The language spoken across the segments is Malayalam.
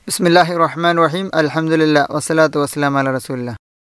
ബിസ്മില്ലാഹി റഹ്മാൻ റഹീം അൽഹംദുലില്ല വസ്സലാത്തു വസ്സലാം അല റസൂല്ല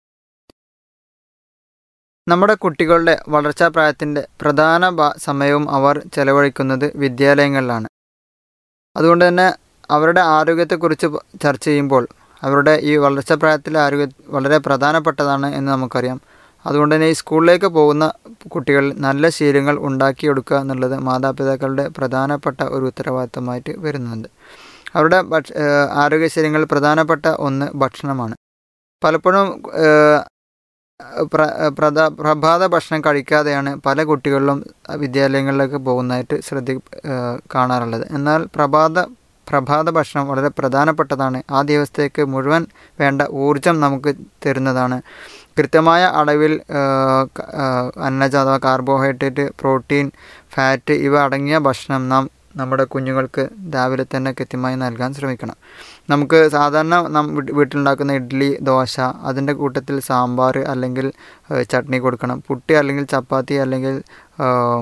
നമ്മുടെ കുട്ടികളുടെ വളർച്ചാ പ്രായത്തിൻ്റെ പ്രധാന ഭാ- സമയവും അവർ ചെലവഴിക്കുന്നത് വിദ്യാലയങ്ങളിലാണ് അതുകൊണ്ട് തന്നെ അവരുടെ ആരോഗ്യത്തെക്കുറിച്ച് പ- ചർച്ച ചെയ്യുമ്പോൾ അവരുടെ ഈ വളർച്ചാ പ്രായത്തിലെ ആരോഗ്യ വളരെ പ്രധാനപ്പെട്ടതാണ് എന്ന് നമുക്കറിയാം അതുകൊണ്ട് തന്നെ ഈ സ്കൂളിലേക്ക് പോകുന്ന കുട്ടികൾ നല്ല ശീലങ്ങൾ ഉണ്ടാക്കിയെടുക്കുക എന്നുള്ളത് മാതാപിതാക്കളുടെ പ്രധാനപ്പെട്ട ഒരു ഉത്തരവാദിത്തമായിട്ട് വരുന്നുണ്ട് അവരുടെ ഭക്ഷ ഏഹ് ആരോഗ്യശീലങ്ങളിൽ പ്രധാനപ്പെട്ട ഒന്ന് ഭക്ഷണമാണ് പലപ്പോഴും ഏഹ് പ്ര പ്രധാ പ്രഭാത ഭക്ഷണം കഴിക്കാതെയാണ് പല കുട്ടികളിലും വിദ്യാലയങ്ങളിലേക്ക് പോകുന്നതായിട്ട് ശ്രദ്ധി ഏഹ് കാണാറുള്ളത് എന്നാൽ പ്രഭാത പ്രഭാത ഭക്ഷണം വളരെ പ്രധാനപ്പെട്ടതാണ് ആ ദിവസത്തേക്ക് മുഴുവൻ വേണ്ട ഊർജം നമുക്ക് തരുന്നതാണ് കൃത്യമായ അളവിൽ ഏഹ് ക- ഏഹ് അന്നജം അഥവാ കാർബോഹൈഡ്രേറ്റ് പ്രോട്ടീൻ ഫാറ്റ് ഇവ അടങ്ങിയ ഭക്ഷണം നാം നമ്മുടെ കുഞ്ഞുങ്ങൾക്ക് രാവിലെ തന്നെ കൃത്യമായി നൽകാൻ ശ്രമിക്കണം നമുക്ക് സാധാരണ നാം വീ- വീട്ടിലുണ്ടാക്കുന്ന ഇഡ്ഡലി ദോശ അതിൻ്റെ കൂട്ടത്തിൽ സാമ്പാർ അല്ലെങ്കിൽ ഏഹ് ചട്നി കൊടുക്കണം പുട്ടി അല്ലെങ്കിൽ ചപ്പാത്തി അല്ലെങ്കിൽ ഏഹ്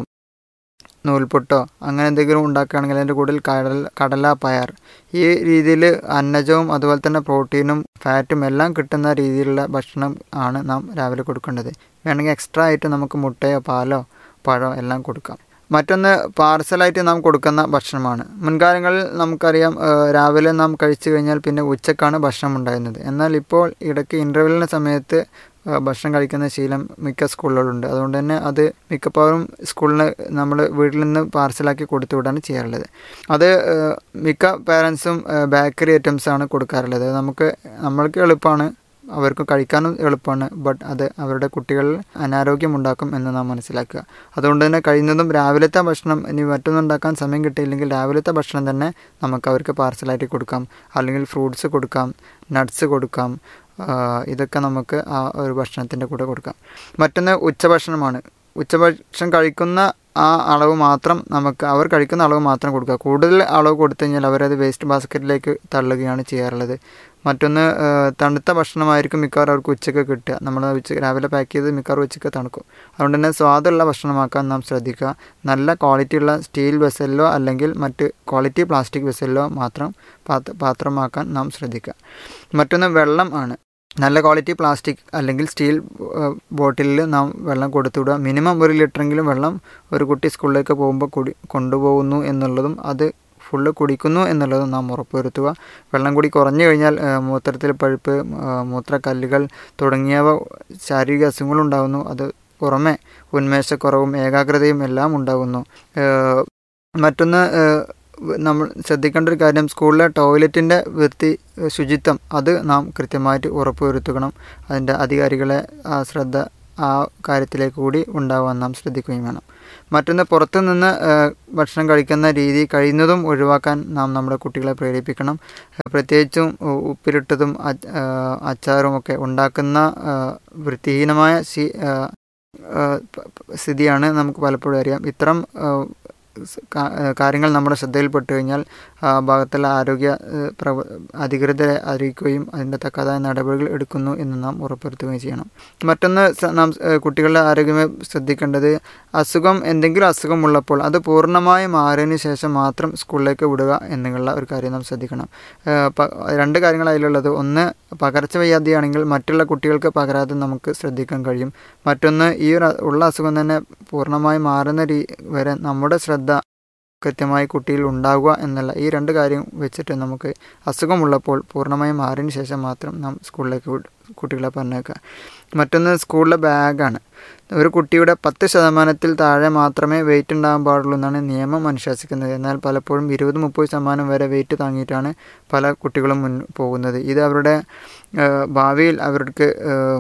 നൂൽപുട്ടോ അങ്ങനെ എന്തെങ്കിലും ഉണ്ടാക്കുകയാണെങ്കിൽ അതിൻ്റെ കൂടുതൽ കടൽ കടല പയർ ഈ രീതിയിൽ അന്നജവും അതുപോലെ തന്നെ പ്രോട്ടീനും ഫാറ്റും എല്ലാം കിട്ടുന്ന രീതിയിലുള്ള ഭക്ഷണം ആണ് നാം രാവിലെ കൊടുക്കേണ്ടത് വേണമെങ്കിൽ എക്സ്ട്രാ ആയിട്ട് നമുക്ക് മുട്ടയോ പാലോ പഴമോ എല്ലാം കൊടുക്കാം മറ്റൊന്ന് പാർസലായിട്ട് നാം കൊടുക്കുന്ന ഭക്ഷണമാണ് മുൻകാലങ്ങളിൽ നമുക്കറിയാം ഏഹ് രാവിലെ നാം കഴിച്ചു കഴിഞ്ഞാൽ പിന്നെ ഉച്ചക്കാണ് ഭക്ഷണം ഉണ്ടായിരുന്നത് എന്നാൽ ഇപ്പോൾ ഇടയ്ക്ക് ഇൻ്റർവെല്ലിൻ്റെ സമയത്ത് ഏഹ് ഭക്ഷണം കഴിക്കുന്ന ശീലം മിക്ക സ്കൂളുകളുണ്ട് അതുകൊണ്ട് തന്നെ അത് മിക്കപ്പോഴും സ്കൂളിന് നമ്മൾ വീട്ടിൽ നിന്ന് പാർസലാക്കി കൊടുത്തു വിടാണ് ചെയ്യാറുള്ളത് അത് ഏഹ് മിക്ക പാരൻസും ബേക്കറി ഐറ്റംസ് ആണ് കൊടുക്കാറുള്ളത് അത് നമുക്ക് നമ്മൾക്ക് എളുപ്പമാണ് അവർക്ക് കഴിക്കാനും എളുപ്പമാണ് ബട്ട് അത് അവരുടെ കുട്ടികളിൽ അനാരോഗ്യമുണ്ടാക്കും എന്ന് നാം മനസ്സിലാക്കുക അതുകൊണ്ട് തന്നെ കഴിയുന്നതും രാവിലത്തെ ഭക്ഷണം ഇനി മറ്റൊന്നും ഉണ്ടാക്കാൻ സമയം കിട്ടിയില്ലെങ്കിൽ രാവിലത്തെ ഭക്ഷണം തന്നെ നമുക്ക് അവർക്ക് പാർസലായിട്ട് കൊടുക്കാം അല്ലെങ്കിൽ ഫ്രൂട്ട്സ് കൊടുക്കാം നട്ട്സ് കൊടുക്കാം ആ, ഇതൊക്കെ നമുക്ക് ആ ഒരു ഭക്ഷണത്തിൻ്റെ കൂടെ കൊടുക്കാം മറ്റൊന്ന് ഉച്ചഭക്ഷണമാണ് ഉച്ചഭക്ഷണം കഴിക്കുന്ന ആ അളവ് മാത്രം നമുക്ക് അവർ കഴിക്കുന്ന അളവ് മാത്രം കൊടുക്കുക കൂടുതൽ അളവ് കൊടുത്തു കഴിഞ്ഞാൽ അവരത് വേസ്റ്റ് ബാസ്ക്കറ്റിലേക്ക് തള്ളുകയാണ് ചെയ്യാറുള്ളത് മറ്റൊന്ന് ആ, തണുത്ത ഭക്ഷണമായിരിക്കും മിക്കവാറും അവർക്ക് ഉച്ചയ്ക്ക് കിട്ടുക നമ്മൾ ഉച്ച രാവിലെ പാക്ക് ചെയ്ത് മിക്കവാറും ഉച്ചയ്ക്ക് തണുക്കും അതുകൊണ്ട് തന്നെ സ്വാദുള്ള ഭക്ഷണമാക്കാൻ നാം ശ്രദ്ധിക്കുക നല്ല ക്വാളിറ്റിയുള്ള സ്റ്റീൽ വെസലിലോ അല്ലെങ്കിൽ മറ്റ് ക്വാളിറ്റി പ്ലാസ്റ്റിക് വെസലിലോ മാത്രം പാത്ര പാത്രമാക്കാൻ നാം ശ്രദ്ധിക്കുക മറ്റൊന്ന് വെള്ളം ആണ് നല്ല ക്വാളിറ്റി പ്ലാസ്റ്റിക് അല്ലെങ്കിൽ സ്റ്റീൽ ബോട്ടിലിൽ നാം വെള്ളം കൊടുത്തുവിടുക മിനിമം ഒരു ലിറ്ററെങ്കിലും വെള്ളം ഒരു കുട്ടി സ്കൂളിലേക്ക് പോകുമ്പോൾ കുടി കൊണ്ടുപോകുന്നു എന്നുള്ളതും അത് ഫുള്ള് കുടിക്കുന്നു എന്നുള്ളതും നാം ഉറപ്പുവരുത്തുക വെള്ളം കൂടി കുറഞ്ഞു കഴിഞ്ഞാൽ ആ, മൂത്രത്തിൽ പഴുപ്പ് ആ, മൂത്രക്കല്ലുകൾ തുടങ്ങിയവ ശാരീരിക അസുഖങ്ങളുണ്ടാകുന്നു അത് പുറമെ ഉന്മേഷക്കുറവും ഏകാഗ്രതയും എല്ലാം ഉണ്ടാകുന്നു ഏഹ് മറ്റൊന്ന് ഏഹ് നമ്മൾ ശ്രദ്ധിക്കേണ്ട ഒരു കാര്യം സ്കൂളിലെ ടോയ്ലറ്റിൻ്റെ വൃത്തി ഏഹ് ശുചിത്വം അത് നാം കൃത്യമായിട്ട് ഉറപ്പുവരുത്തണം അതിൻ്റെ അധികാരികളെ ആ ശ്രദ്ധ ആ കാര്യത്തിലേക്ക് കൂടി ഉണ്ടാവാൻ നാം ശ്രദ്ധിക്കുകയും വേണം മറ്റൊന്ന് പുറത്തു നിന്ന് ഏഹ് ഭക്ഷണം കഴിക്കുന്ന രീതി കഴിയുന്നതും ഒഴിവാക്കാൻ നാം നമ്മുടെ കുട്ടികളെ പ്രേരിപ്പിക്കണം ഏഹ് പ്രത്യേകിച്ചും ഉ- ഉപ്പിലിട്ടതും അച്ച്- ഏഹ് അച്ചാറും ഒക്കെ ഉണ്ടാക്കുന്ന ഏഹ് വൃത്തിഹീനമായ ശീ ഏഹ് ഏഹ് പ- പ- സ്ഥിതിയാണ് നമുക്ക് പലപ്പോഴും അറിയാം ഇത്തരം ഏഹ് സ് കാ- ഏഹ് കാര്യങ്ങൾ നമ്മുടെ ശ്രദ്ധയിൽപ്പെട്ട് കഴിഞ്ഞാൽ ആ ഭാഗത്തുള്ള ആരോഗ്യ ഏഹ് പ്രവ അധികൃതരെ അറിയിക്കുകയും അതിൻ്റെ തക്കതായ നടപടികൾ എടുക്കുന്നു എന്ന് നാം ഉറപ്പുവരുത്തുകയും ചെയ്യണം മറ്റൊന്ന് സ- നാം ഏഹ് കുട്ടികളുടെ ആരോഗ്യമേ ശ്രദ്ധിക്കേണ്ടത് അസുഖം എന്തെങ്കിലും അസുഖമുള്ളപ്പോൾ അത് പൂർണ്ണമായി മാറിയതിന് ശേഷം മാത്രം സ്കൂളിലേക്ക് വിടുക എന്നുള്ള ഒരു കാര്യം നാം ശ്രദ്ധിക്കണം ഏഹ് പ- രണ്ട് കാര്യങ്ങൾ അതിലുള്ളത് ഒന്ന് പകർച്ചവ്യാധിയാണെങ്കിൽ മറ്റുള്ള കുട്ടികൾക്ക് പകരാതെ നമുക്ക് ശ്രദ്ധിക്കാൻ കഴിയും മറ്റൊന്ന് ഈ ഒരു അ- ഉള്ള അസുഖം തന്നെ പൂർണ്ണമായി മാറുന്ന രീ വരെ നമ്മുടെ ശ്രദ്ധ കൃത്യമായി കുട്ടിയിൽ ഉണ്ടാവുക എന്നുള്ള ഈ രണ്ട് കാര്യം വെച്ചിട്ട് നമുക്ക് അസുഖമുള്ളപ്പോൾ പൂർണ്ണമായും മാറിയതിന് ശേഷം മാത്രം നാം സ്കൂളിലേക്ക് വിട് കുട്ടികളെ പറഞ്ഞേക്കുക മറ്റൊന്ന് സ്കൂളിലെ ബാഗാണ് ഒരു കുട്ടിയുടെ പത്ത് ശതമാനത്തിൽ താഴെ മാത്രമേ വെയിറ്റ് ഉണ്ടാകാൻ പാടുള്ളൂ എന്നാണ് നിയമം അനുശാസിക്കുന്നത് എന്നാൽ പലപ്പോഴും ഇരുപത് മുപ്പത് ശതമാനം വരെ വെയിറ്റ് താങ്ങിയിട്ടാണ് പല കുട്ടികളും മുൻ പോകുന്നത് ഇത് അവരുടെ ഏഹ്, ഭാവിയിൽ അവർക്ക് ഏഹ്,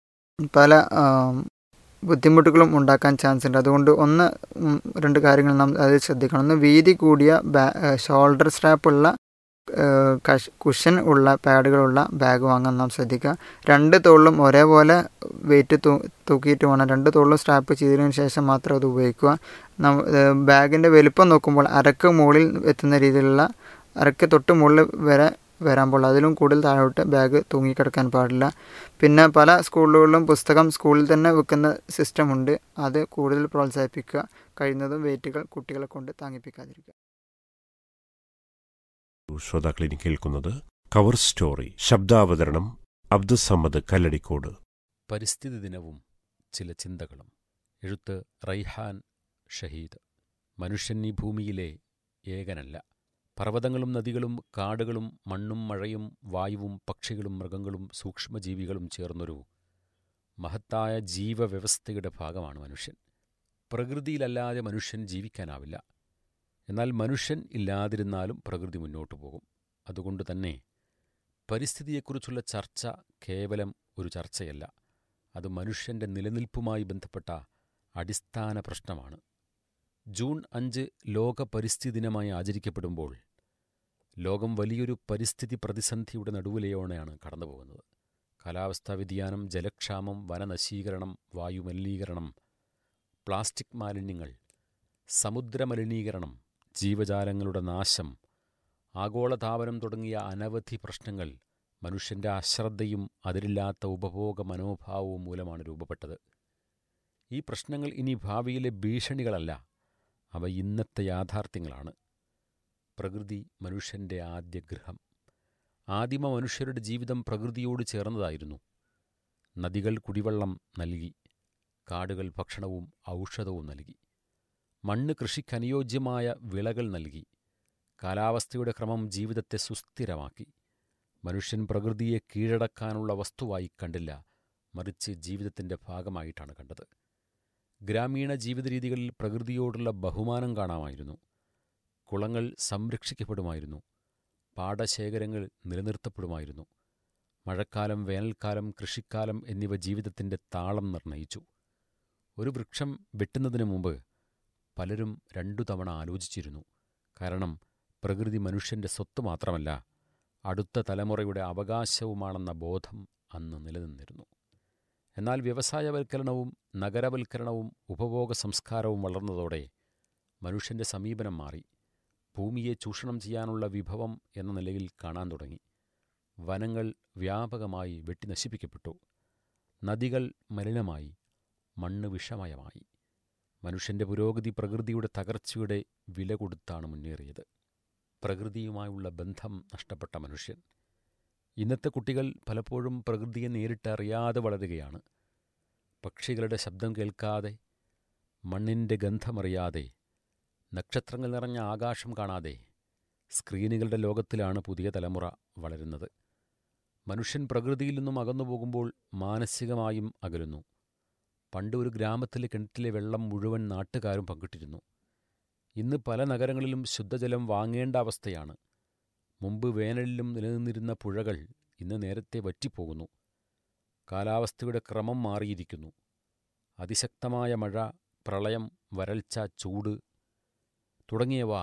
പല ആം, ബുദ്ധിമുട്ടുകളും ഉണ്ടാക്കാൻ ചാൻസ് ഉണ്ട് അതുകൊണ്ട് ഒന്ന് ഉം, രണ്ട് കാര്യങ്ങൾ നാം അത് ശ്രദ്ധിക്കണം ഒന്ന് വീതി കൂടിയ ബാ ഷോൾഡർ സ്ട്രാപ്പുള്ള ഏഹ്, കഷ് കുഷൻ ഉള്ള പാഡുകളുള്ള ബാഗ് വാങ്ങാൻ നാം ശ്രദ്ധിക്കുക രണ്ട് തോളിലും ഒരേപോലെ വെയിറ്റ് തൂ തൂക്കിയിട്ട് വേണം രണ്ട് തോളിലും സ്ട്രാപ്പ് ചെയ്തതിനു ശേഷം മാത്രം അത് ഉപയോഗിക്കുക നം ബാഗിൻ്റെ വലുപ്പം നോക്കുമ്പോൾ അരക്ക് മുകളിൽ എത്തുന്ന രീതിയിലുള്ള അരക്ക് തൊട്ട് മുകളിൽ വരെ വരാൻ പാടില്ല അതിലും കൂടുതൽ താഴോട്ട് ബാഗ് തൂങ്ങിക്കിടക്കാൻ പാടില്ല പിന്നെ പല സ്കൂളുകളിലും പുസ്തകം സ്കൂളിൽ തന്നെ വെക്കുന്ന സിസ്റ്റം ഉണ്ട് അത് കൂടുതൽ പ്രോത്സാഹിപ്പിക്കുക കഴിയുന്നതും വെയിറ്റുകൾ കുട്ടികളെ കൊണ്ട് താങ്ങിപ്പിക്കാതിരിക്കുക ശ്രോതാക്കൾ ഇനി കേൾക്കുന്നത് കവർ സ്റ്റോറി ശബ്ദാവതരണം അബ്ദുസമ്മദ് കല്ലടിക്കോട് പരിസ്ഥിതി ദിനവും ചില ചിന്തകളും എഴുത്ത് റൈഹാൻ ഷഹീദ് മനുഷ്യൻ ഈ ഭൂമിയിലെ ഏകനല്ല പർവ്വതങ്ങളും നദികളും കാടുകളും മണ്ണും മഴയും വായുവും പക്ഷികളും മൃഗങ്ങളും സൂക്ഷ്മജീവികളും ചേർന്നൊരു മഹത്തായ ജീവവ്യവസ്ഥയുടെ ഭാഗമാണ് മനുഷ്യൻ പ്രകൃതിയിലല്ലാതെ മനുഷ്യൻ ജീവിക്കാനാവില്ല എന്നാൽ മനുഷ്യൻ ഇല്ലാതിരുന്നാലും പ്രകൃതി മുന്നോട്ടു പോകും അതുകൊണ്ട് തന്നെ പരിസ്ഥിതിയെക്കുറിച്ചുള്ള ചർച്ച കേവലം ഒരു ചർച്ചയല്ല അത് മനുഷ്യൻ്റെ നിലനിൽപ്പുമായി ബന്ധപ്പെട്ട അടിസ്ഥാന പ്രശ്നമാണ് ജൂൺ അഞ്ച് ലോക പരിസ്ഥിതി ദിനമായി ആചരിക്കപ്പെടുമ്പോൾ ലോകം വലിയൊരു പരിസ്ഥിതി പ്രതിസന്ധിയുടെ നടുവിലെയോണെയാണ് കടന്നുപോകുന്നത് കാലാവസ്ഥാ വ്യതിയാനം ജലക്ഷാമം വനനശീകരണം വായുമലിനീകരണം പ്ലാസ്റ്റിക് മാലിന്യങ്ങൾ സമുദ്രമലിനീകരണം ജീവജാലങ്ങളുടെ നാശം ആഗോളതാപനം തുടങ്ങിയ അനവധി പ്രശ്നങ്ങൾ മനുഷ്യൻ്റെ അശ്രദ്ധയും അതിരില്ലാത്ത ഉപഭോഗ മനോഭാവവും മൂലമാണ് രൂപപ്പെട്ടത് ഈ പ്രശ്നങ്ങൾ ഇനി ഭാവിയിലെ ഭീഷണികളല്ല അവ ഇന്നത്തെ യാഥാർത്ഥ്യങ്ങളാണ് പ്രകൃതി മനുഷ്യൻ്റെ ആദ്യ ഗൃഹം ആദിമ മനുഷ്യരുടെ ജീവിതം പ്രകൃതിയോട് ചേർന്നതായിരുന്നു നദികൾ കുടിവെള്ളം നൽകി കാടുകൾ ഭക്ഷണവും ഔഷധവും നൽകി മണ്ണ് കൃഷിക്കനുയോജ്യമായ വിളകൾ നൽകി കാലാവസ്ഥയുടെ ക്രമം ജീവിതത്തെ സുസ്ഥിരമാക്കി മനുഷ്യൻ പ്രകൃതിയെ കീഴടക്കാനുള്ള വസ്തുവായി കണ്ടില്ല മറിച്ച് ജീവിതത്തിൻ്റെ ഭാഗമായിട്ടാണ് കണ്ടത് ഗ്രാമീണ ജീവിത രീതികളിൽ പ്രകൃതിയോടുള്ള ബഹുമാനം കാണാമായിരുന്നു കുളങ്ങൾ സംരക്ഷിക്കപ്പെടുമായിരുന്നു പാടശേഖരങ്ങൾ നിലനിർത്തപ്പെടുമായിരുന്നു മഴക്കാലം വേനൽക്കാലം കൃഷിക്കാലം എന്നിവ ജീവിതത്തിൻ്റെ താളം നിർണയിച്ചു ഒരു വൃക്ഷം വെട്ടുന്നതിന് മുമ്പ് പലരും രണ്ടു തവണ ആലോചിച്ചിരുന്നു കാരണം പ്രകൃതി മനുഷ്യൻ്റെ സ്വത്ത് മാത്രമല്ല അടുത്ത തലമുറയുടെ അവകാശവുമാണെന്ന ബോധം അന്ന് നിലനിന്നിരുന്നു എന്നാൽ വ്യവസായവൽക്കരണവും നഗരവൽക്കരണവും ഉപഭോഗ സംസ്കാരവും വളർന്നതോടെ മനുഷ്യൻ്റെ സമീപനം മാറി ഭൂമിയെ ചൂഷണം ചെയ്യാനുള്ള വിഭവം എന്ന നിലയിൽ കാണാൻ തുടങ്ങി വനങ്ങൾ വ്യാപകമായി വെട്ടിനശിപ്പിക്കപ്പെട്ടു നദികൾ മലിനമായി മണ്ണ് വിഷമയമായി മനുഷ്യൻ്റെ പുരോഗതി പ്രകൃതിയുടെ തകർച്ചയുടെ വില കൊടുത്താണ് മുന്നേറിയത് പ്രകൃതിയുമായുള്ള ബന്ധം നഷ്ടപ്പെട്ട മനുഷ്യൻ ഇന്നത്തെ കുട്ടികൾ പലപ്പോഴും പ്രകൃതിയെ നേരിട്ടറിയാതെ വളരുകയാണ് പക്ഷികളുടെ ശബ്ദം കേൾക്കാതെ മണ്ണിൻ്റെ ഗന്ധമറിയാതെ നക്ഷത്രങ്ങൾ നിറഞ്ഞ ആകാശം കാണാതെ സ്ക്രീനുകളുടെ ലോകത്തിലാണ് പുതിയ തലമുറ വളരുന്നത് മനുഷ്യൻ പ്രകൃതിയിൽ നിന്നും അകന്നു പോകുമ്പോൾ മാനസികമായും അകലുന്നു പണ്ട് ഒരു ഗ്രാമത്തിലെ കിണറ്റിലെ വെള്ളം മുഴുവൻ നാട്ടുകാരും പങ്കിട്ടിരുന്നു ഇന്ന് പല നഗരങ്ങളിലും ശുദ്ധജലം വാങ്ങേണ്ട അവസ്ഥയാണ് മുമ്പ് വേനലിലും നിലനിന്നിരുന്ന പുഴകൾ ഇന്ന് നേരത്തെ വറ്റിപ്പോകുന്നു കാലാവസ്ഥയുടെ ക്രമം മാറിയിരിക്കുന്നു അതിശക്തമായ മഴ പ്രളയം വരൾച്ച ചൂട് തുടങ്ങിയവ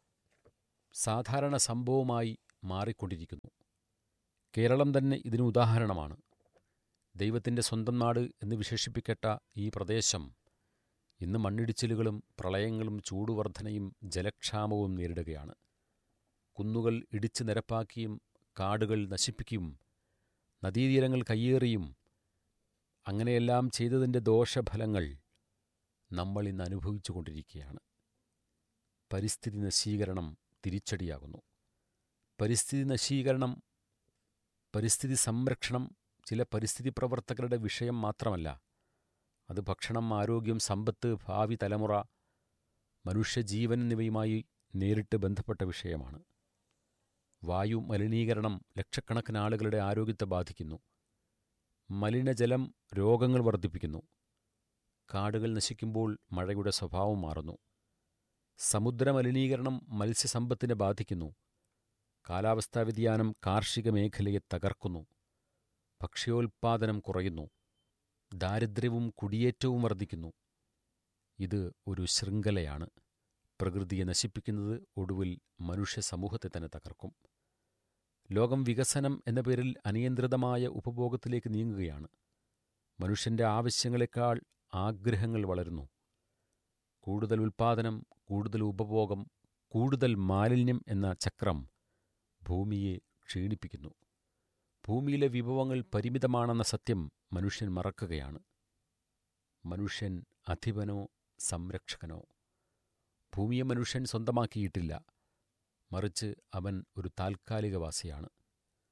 സാധാരണ സംഭവമായി മാറിക്കൊണ്ടിരിക്കുന്നു കേരളം തന്നെ ഇതിന് ഉദാഹരണമാണ് ദൈവത്തിൻ്റെ സ്വന്തം നാട് എന്ന് വിശേഷിപ്പിക്കട്ട ഈ പ്രദേശം ഇന്ന് മണ്ണിടിച്ചിലുകളും പ്രളയങ്ങളും ചൂടുവർധനയും ജലക്ഷാമവും നേരിടുകയാണ് കുന്നുകൾ ഇടിച്ചു നിരപ്പാക്കിയും കാടുകൾ നശിപ്പിക്കുകയും നദീതീരങ്ങൾ കയ്യേറിയും അങ്ങനെയെല്ലാം ചെയ്തതിൻ്റെ ദോഷഫലങ്ങൾ നമ്മൾ ഇന്ന് അനുഭവിച്ചു കൊണ്ടിരിക്കുകയാണ് പരിസ്ഥിതി നശീകരണം തിരിച്ചടിയാകുന്നു പരിസ്ഥിതി നശീകരണം പരിസ്ഥിതി സംരക്ഷണം ചില പരിസ്ഥിതി പ്രവർത്തകരുടെ വിഷയം മാത്രമല്ല അത് ഭക്ഷണം ആരോഗ്യം സമ്പത്ത് ഭാവി തലമുറ മനുഷ്യജീവൻ എന്നിവയുമായി നേരിട്ട് ബന്ധപ്പെട്ട വിഷയമാണ് വായു മലിനീകരണം ലക്ഷക്കണക്കിന് ആളുകളുടെ ആരോഗ്യത്തെ ബാധിക്കുന്നു മലിനജലം രോഗങ്ങൾ വർദ്ധിപ്പിക്കുന്നു കാടുകൾ നശിക്കുമ്പോൾ മഴയുടെ സ്വഭാവം മാറുന്നു സമുദ്ര മലിനീകരണം മത്സ്യസമ്പത്തിനെ ബാധിക്കുന്നു കാലാവസ്ഥാ വ്യതിയാനം കാർഷിക മേഖലയെ തകർക്കുന്നു ഭക്ഷ്യോൽപാദനം കുറയുന്നു ദാരിദ്ര്യവും കുടിയേറ്റവും വർദ്ധിക്കുന്നു ഇത് ഒരു ശൃംഖലയാണ് പ്രകൃതിയെ നശിപ്പിക്കുന്നത് ഒടുവിൽ മനുഷ്യ സമൂഹത്തെ തന്നെ തകർക്കും ലോകം വികസനം എന്ന പേരിൽ അനിയന്ത്രിതമായ ഉപഭോഗത്തിലേക്ക് നീങ്ങുകയാണ് മനുഷ്യൻ്റെ ആവശ്യങ്ങളെക്കാൾ ആഗ്രഹങ്ങൾ വളരുന്നു കൂടുതൽ ഉൽപ്പാദനം കൂടുതൽ ഉപഭോഗം കൂടുതൽ മാലിന്യം എന്ന ചക്രം ഭൂമിയെ ക്ഷീണിപ്പിക്കുന്നു ഭൂമിയിലെ വിഭവങ്ങൾ പരിമിതമാണെന്ന സത്യം മനുഷ്യൻ മറക്കുകയാണ് മനുഷ്യൻ അധിപനോ സംരക്ഷകനോ ഭൂമിയെ മനുഷ്യൻ സ്വന്തമാക്കിയിട്ടില്ല മറിച്ച് അവൻ ഒരു താൽക്കാലികവാസിയാണ്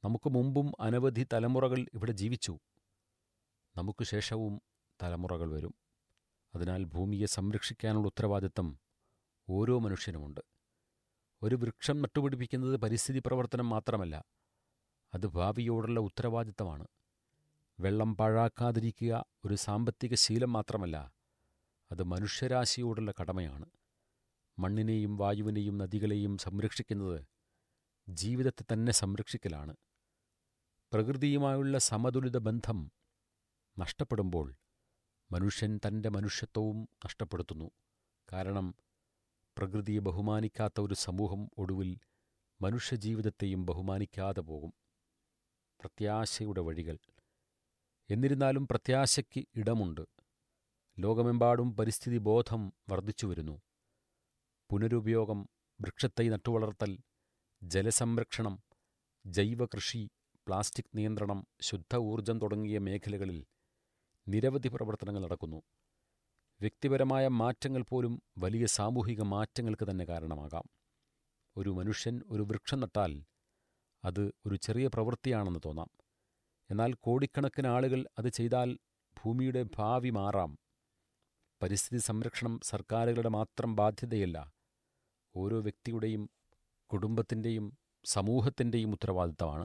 നമുക്ക് മുമ്പും അനവധി തലമുറകൾ ഇവിടെ ജീവിച്ചു നമുക്ക് ശേഷവും തലമുറകൾ വരും അതിനാൽ ഭൂമിയെ സംരക്ഷിക്കാനുള്ള ഉത്തരവാദിത്തം ഓരോ മനുഷ്യനുമുണ്ട് ഒരു വൃക്ഷം നട്ടുപിടിപ്പിക്കുന്നത് പരിസ്ഥിതി പ്രവർത്തനം മാത്രമല്ല അത് ഭാവിയോടുള്ള ഉത്തരവാദിത്തമാണ് വെള്ളം പാഴാക്കാതിരിക്കുക ഒരു സാമ്പത്തിക ശീലം മാത്രമല്ല അത് മനുഷ്യരാശിയോടുള്ള കടമയാണ് മണ്ണിനെയും വായുവിനെയും നദികളെയും സംരക്ഷിക്കുന്നത് ജീവിതത്തെ തന്നെ സംരക്ഷിക്കലാണ് പ്രകൃതിയുമായുള്ള സമതുലിത ബന്ധം നഷ്ടപ്പെടുമ്പോൾ മനുഷ്യൻ തൻ്റെ മനുഷ്യത്വവും നഷ്ടപ്പെടുത്തുന്നു കാരണം പ്രകൃതിയെ ബഹുമാനിക്കാത്ത ഒരു സമൂഹം ഒടുവിൽ മനുഷ്യജീവിതത്തെയും ബഹുമാനിക്കാതെ പോകും പ്രത്യാശയുടെ വഴികൾ എന്നിരുന്നാലും പ്രത്യാശയ്ക്ക് ഇടമുണ്ട് ലോകമെമ്പാടും പരിസ്ഥിതി ബോധം വർദ്ധിച്ചു വരുന്നു പുനരുപയോഗം വൃക്ഷത്തൈ നട്ടുവളർത്തൽ ജലസംരക്ഷണം ജൈവകൃഷി പ്ലാസ്റ്റിക് നിയന്ത്രണം ശുദ്ധ ഊർജം തുടങ്ങിയ മേഖലകളിൽ നിരവധി പ്രവർത്തനങ്ങൾ നടക്കുന്നു വ്യക്തിപരമായ മാറ്റങ്ങൾ പോലും വലിയ സാമൂഹിക മാറ്റങ്ങൾക്ക് തന്നെ കാരണമാകാം ഒരു മനുഷ്യൻ ഒരു വൃക്ഷം നട്ടാൽ അത് ഒരു ചെറിയ പ്രവൃത്തിയാണെന്ന് തോന്നാം എന്നാൽ കോടിക്കണക്കിന് ആളുകൾ അത് ചെയ്താൽ ഭൂമിയുടെ ഭാവി മാറാം പരിസ്ഥിതി സംരക്ഷണം സർക്കാരുകളുടെ മാത്രം ബാധ്യതയല്ല ഓരോ വ്യക്തിയുടെയും കുടുംബത്തിൻ്റെയും സമൂഹത്തിൻ്റെയും ഉത്തരവാദിത്തമാണ്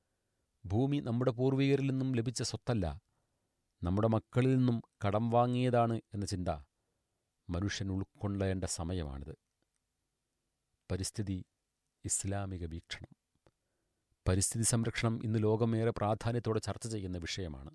ഭൂമി നമ്മുടെ പൂർവികരിൽ നിന്നും ലഭിച്ച സ്വത്തല്ല നമ്മുടെ മക്കളിൽ നിന്നും കടം വാങ്ങിയതാണ് എന്ന ചിന്ത മനുഷ്യൻ ഉൾക്കൊള്ളേണ്ട സമയമാണിത് പരിസ്ഥിതി ഇസ്ലാമിക വീക്ഷണം പരിസ്ഥിതി സംരക്ഷണം ഇന്ന് ലോകമേറെ പ്രാധാന്യത്തോടെ ചർച്ച ചെയ്യുന്ന വിഷയമാണ്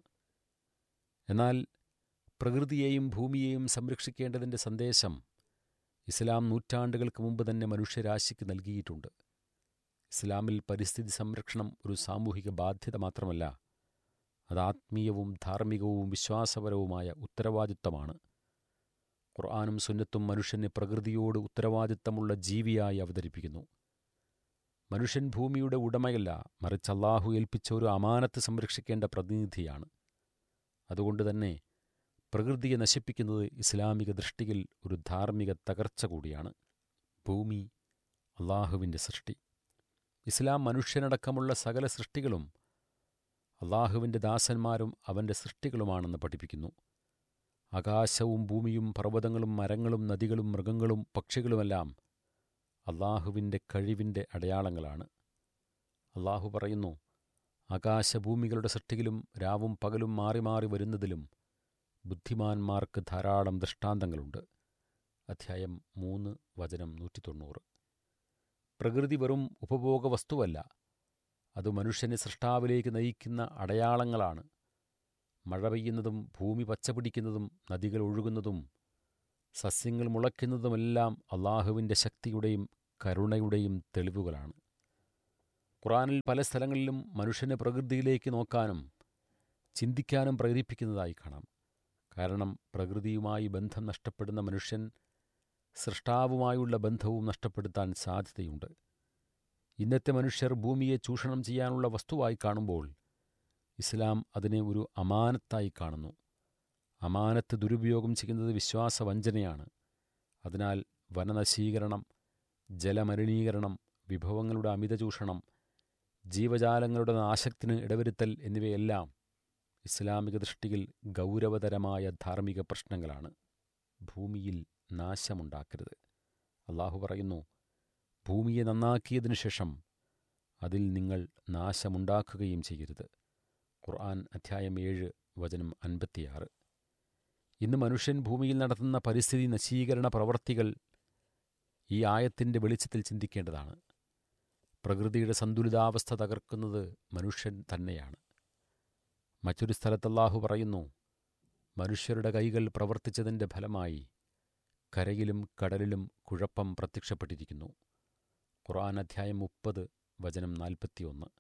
എന്നാൽ പ്രകൃതിയെയും ഭൂമിയെയും സംരക്ഷിക്കേണ്ടതിൻ്റെ സന്ദേശം ഇസ്ലാം നൂറ്റാണ്ടുകൾക്ക് മുമ്പ് തന്നെ മനുഷ്യരാശിക്ക് നൽകിയിട്ടുണ്ട് ഇസ്ലാമിൽ പരിസ്ഥിതി സംരക്ഷണം ഒരു സാമൂഹിക ബാധ്യത മാത്രമല്ല അത് ആത്മീയവും ധാർമ്മികവും വിശ്വാസപരവുമായ ഉത്തരവാദിത്തമാണ് ഖുർആാനും സുന്നത്തും മനുഷ്യനെ പ്രകൃതിയോട് ഉത്തരവാദിത്തമുള്ള ജീവിയായി അവതരിപ്പിക്കുന്നു മനുഷ്യൻ ഭൂമിയുടെ ഉടമയല്ല മറിച്ച് അള്ളാഹു ഏൽപ്പിച്ച ഒരു അമാനത്ത് സംരക്ഷിക്കേണ്ട പ്രതിനിധിയാണ് അതുകൊണ്ട് തന്നെ പ്രകൃതിയെ നശിപ്പിക്കുന്നത് ഇസ്ലാമിക ദൃഷ്ടിയിൽ ഒരു ധാർമ്മിക തകർച്ച കൂടിയാണ് ഭൂമി അള്ളാഹുവിൻ്റെ സൃഷ്ടി ഇസ്ലാം മനുഷ്യനടക്കമുള്ള സകല സൃഷ്ടികളും അള്ളാഹുവിൻ്റെ ദാസന്മാരും അവൻ്റെ സൃഷ്ടികളുമാണെന്ന് പഠിപ്പിക്കുന്നു ആകാശവും ഭൂമിയും പർവ്വതങ്ങളും മരങ്ങളും നദികളും മൃഗങ്ങളും പക്ഷികളുമെല്ലാം അള്ളാഹുവിൻ്റെ കഴിവിൻ്റെ അടയാളങ്ങളാണ് അള്ളാഹു പറയുന്നു ആകാശഭൂമികളുടെ സൃഷ്ടിയിലും രാവും പകലും മാറി മാറി വരുന്നതിലും ബുദ്ധിമാന്മാർക്ക് ധാരാളം ദൃഷ്ടാന്തങ്ങളുണ്ട് അധ്യായം മൂന്ന് വചനം നൂറ്റി തൊണ്ണൂറ് പ്രകൃതി വെറും ഉപഭോഗ വസ്തുവല്ല അത് മനുഷ്യനെ സൃഷ്ടാവിലേക്ക് നയിക്കുന്ന അടയാളങ്ങളാണ് മഴ പെയ്യുന്നതും ഭൂമി പച്ചപിടിക്കുന്നതും നദികൾ ഒഴുകുന്നതും സസ്യങ്ങൾ മുളയ്ക്കുന്നതുമെല്ലാം അള്ളാഹുവിൻ്റെ ശക്തിയുടെയും കരുണയുടെയും തെളിവുകളാണ് ഖുറാനിൽ പല സ്ഥലങ്ങളിലും മനുഷ്യനെ പ്രകൃതിയിലേക്ക് നോക്കാനും ചിന്തിക്കാനും പ്രേരിപ്പിക്കുന്നതായി കാണാം കാരണം പ്രകൃതിയുമായി ബന്ധം നഷ്ടപ്പെടുന്ന മനുഷ്യൻ സൃഷ്ടാവുമായുള്ള ബന്ധവും നഷ്ടപ്പെടുത്താൻ സാധ്യതയുണ്ട് ഇന്നത്തെ മനുഷ്യർ ഭൂമിയെ ചൂഷണം ചെയ്യാനുള്ള വസ്തുവായി കാണുമ്പോൾ ഇസ്ലാം അതിനെ ഒരു അമാനത്തായി കാണുന്നു അമാനത്ത് ദുരുപയോഗം ചെയ്യുന്നത് വിശ്വാസവഞ്ചനയാണ് അതിനാൽ വനനശീകരണം ജലമലിനീകരണം വിഭവങ്ങളുടെ അമിത ചൂഷണം ജീവജാലങ്ങളുടെ നാശത്തിന് ഇടവരുത്തൽ എന്നിവയെല്ലാം ഇസ്ലാമിക ദൃഷ്ടിയിൽ ഗൗരവതരമായ ധാർമ്മിക പ്രശ്നങ്ങളാണ് ഭൂമിയിൽ നാശമുണ്ടാക്കരുത് അള്ളാഹു പറയുന്നു ഭൂമിയെ നന്നാക്കിയതിനു ശേഷം അതിൽ നിങ്ങൾ നാശമുണ്ടാക്കുകയും ചെയ്യരുത് ഖുർആൻ അധ്യായം ഏഴ് വചനം അൻപത്തിയാറ് ഇന്ന് മനുഷ്യൻ ഭൂമിയിൽ നടത്തുന്ന പരിസ്ഥിതി നശീകരണ പ്രവർത്തികൾ ഈ ആയത്തിൻ്റെ വെളിച്ചത്തിൽ ചിന്തിക്കേണ്ടതാണ് പ്രകൃതിയുടെ സന്തുലിതാവസ്ഥ തകർക്കുന്നത് മനുഷ്യൻ തന്നെയാണ് മറ്റൊരു സ്ഥലത്ത് അല്ലാഹു പറയുന്നു മനുഷ്യരുടെ കൈകൾ പ്രവർത്തിച്ചതിൻ്റെ ഫലമായി കരയിലും കടലിലും കുഴപ്പം പ്രത്യക്ഷപ്പെട്ടിരിക്കുന്നു ഖുർആൻ അധ്യായം മുപ്പത് വചനം നാൽപ്പത്തിയൊന്ന്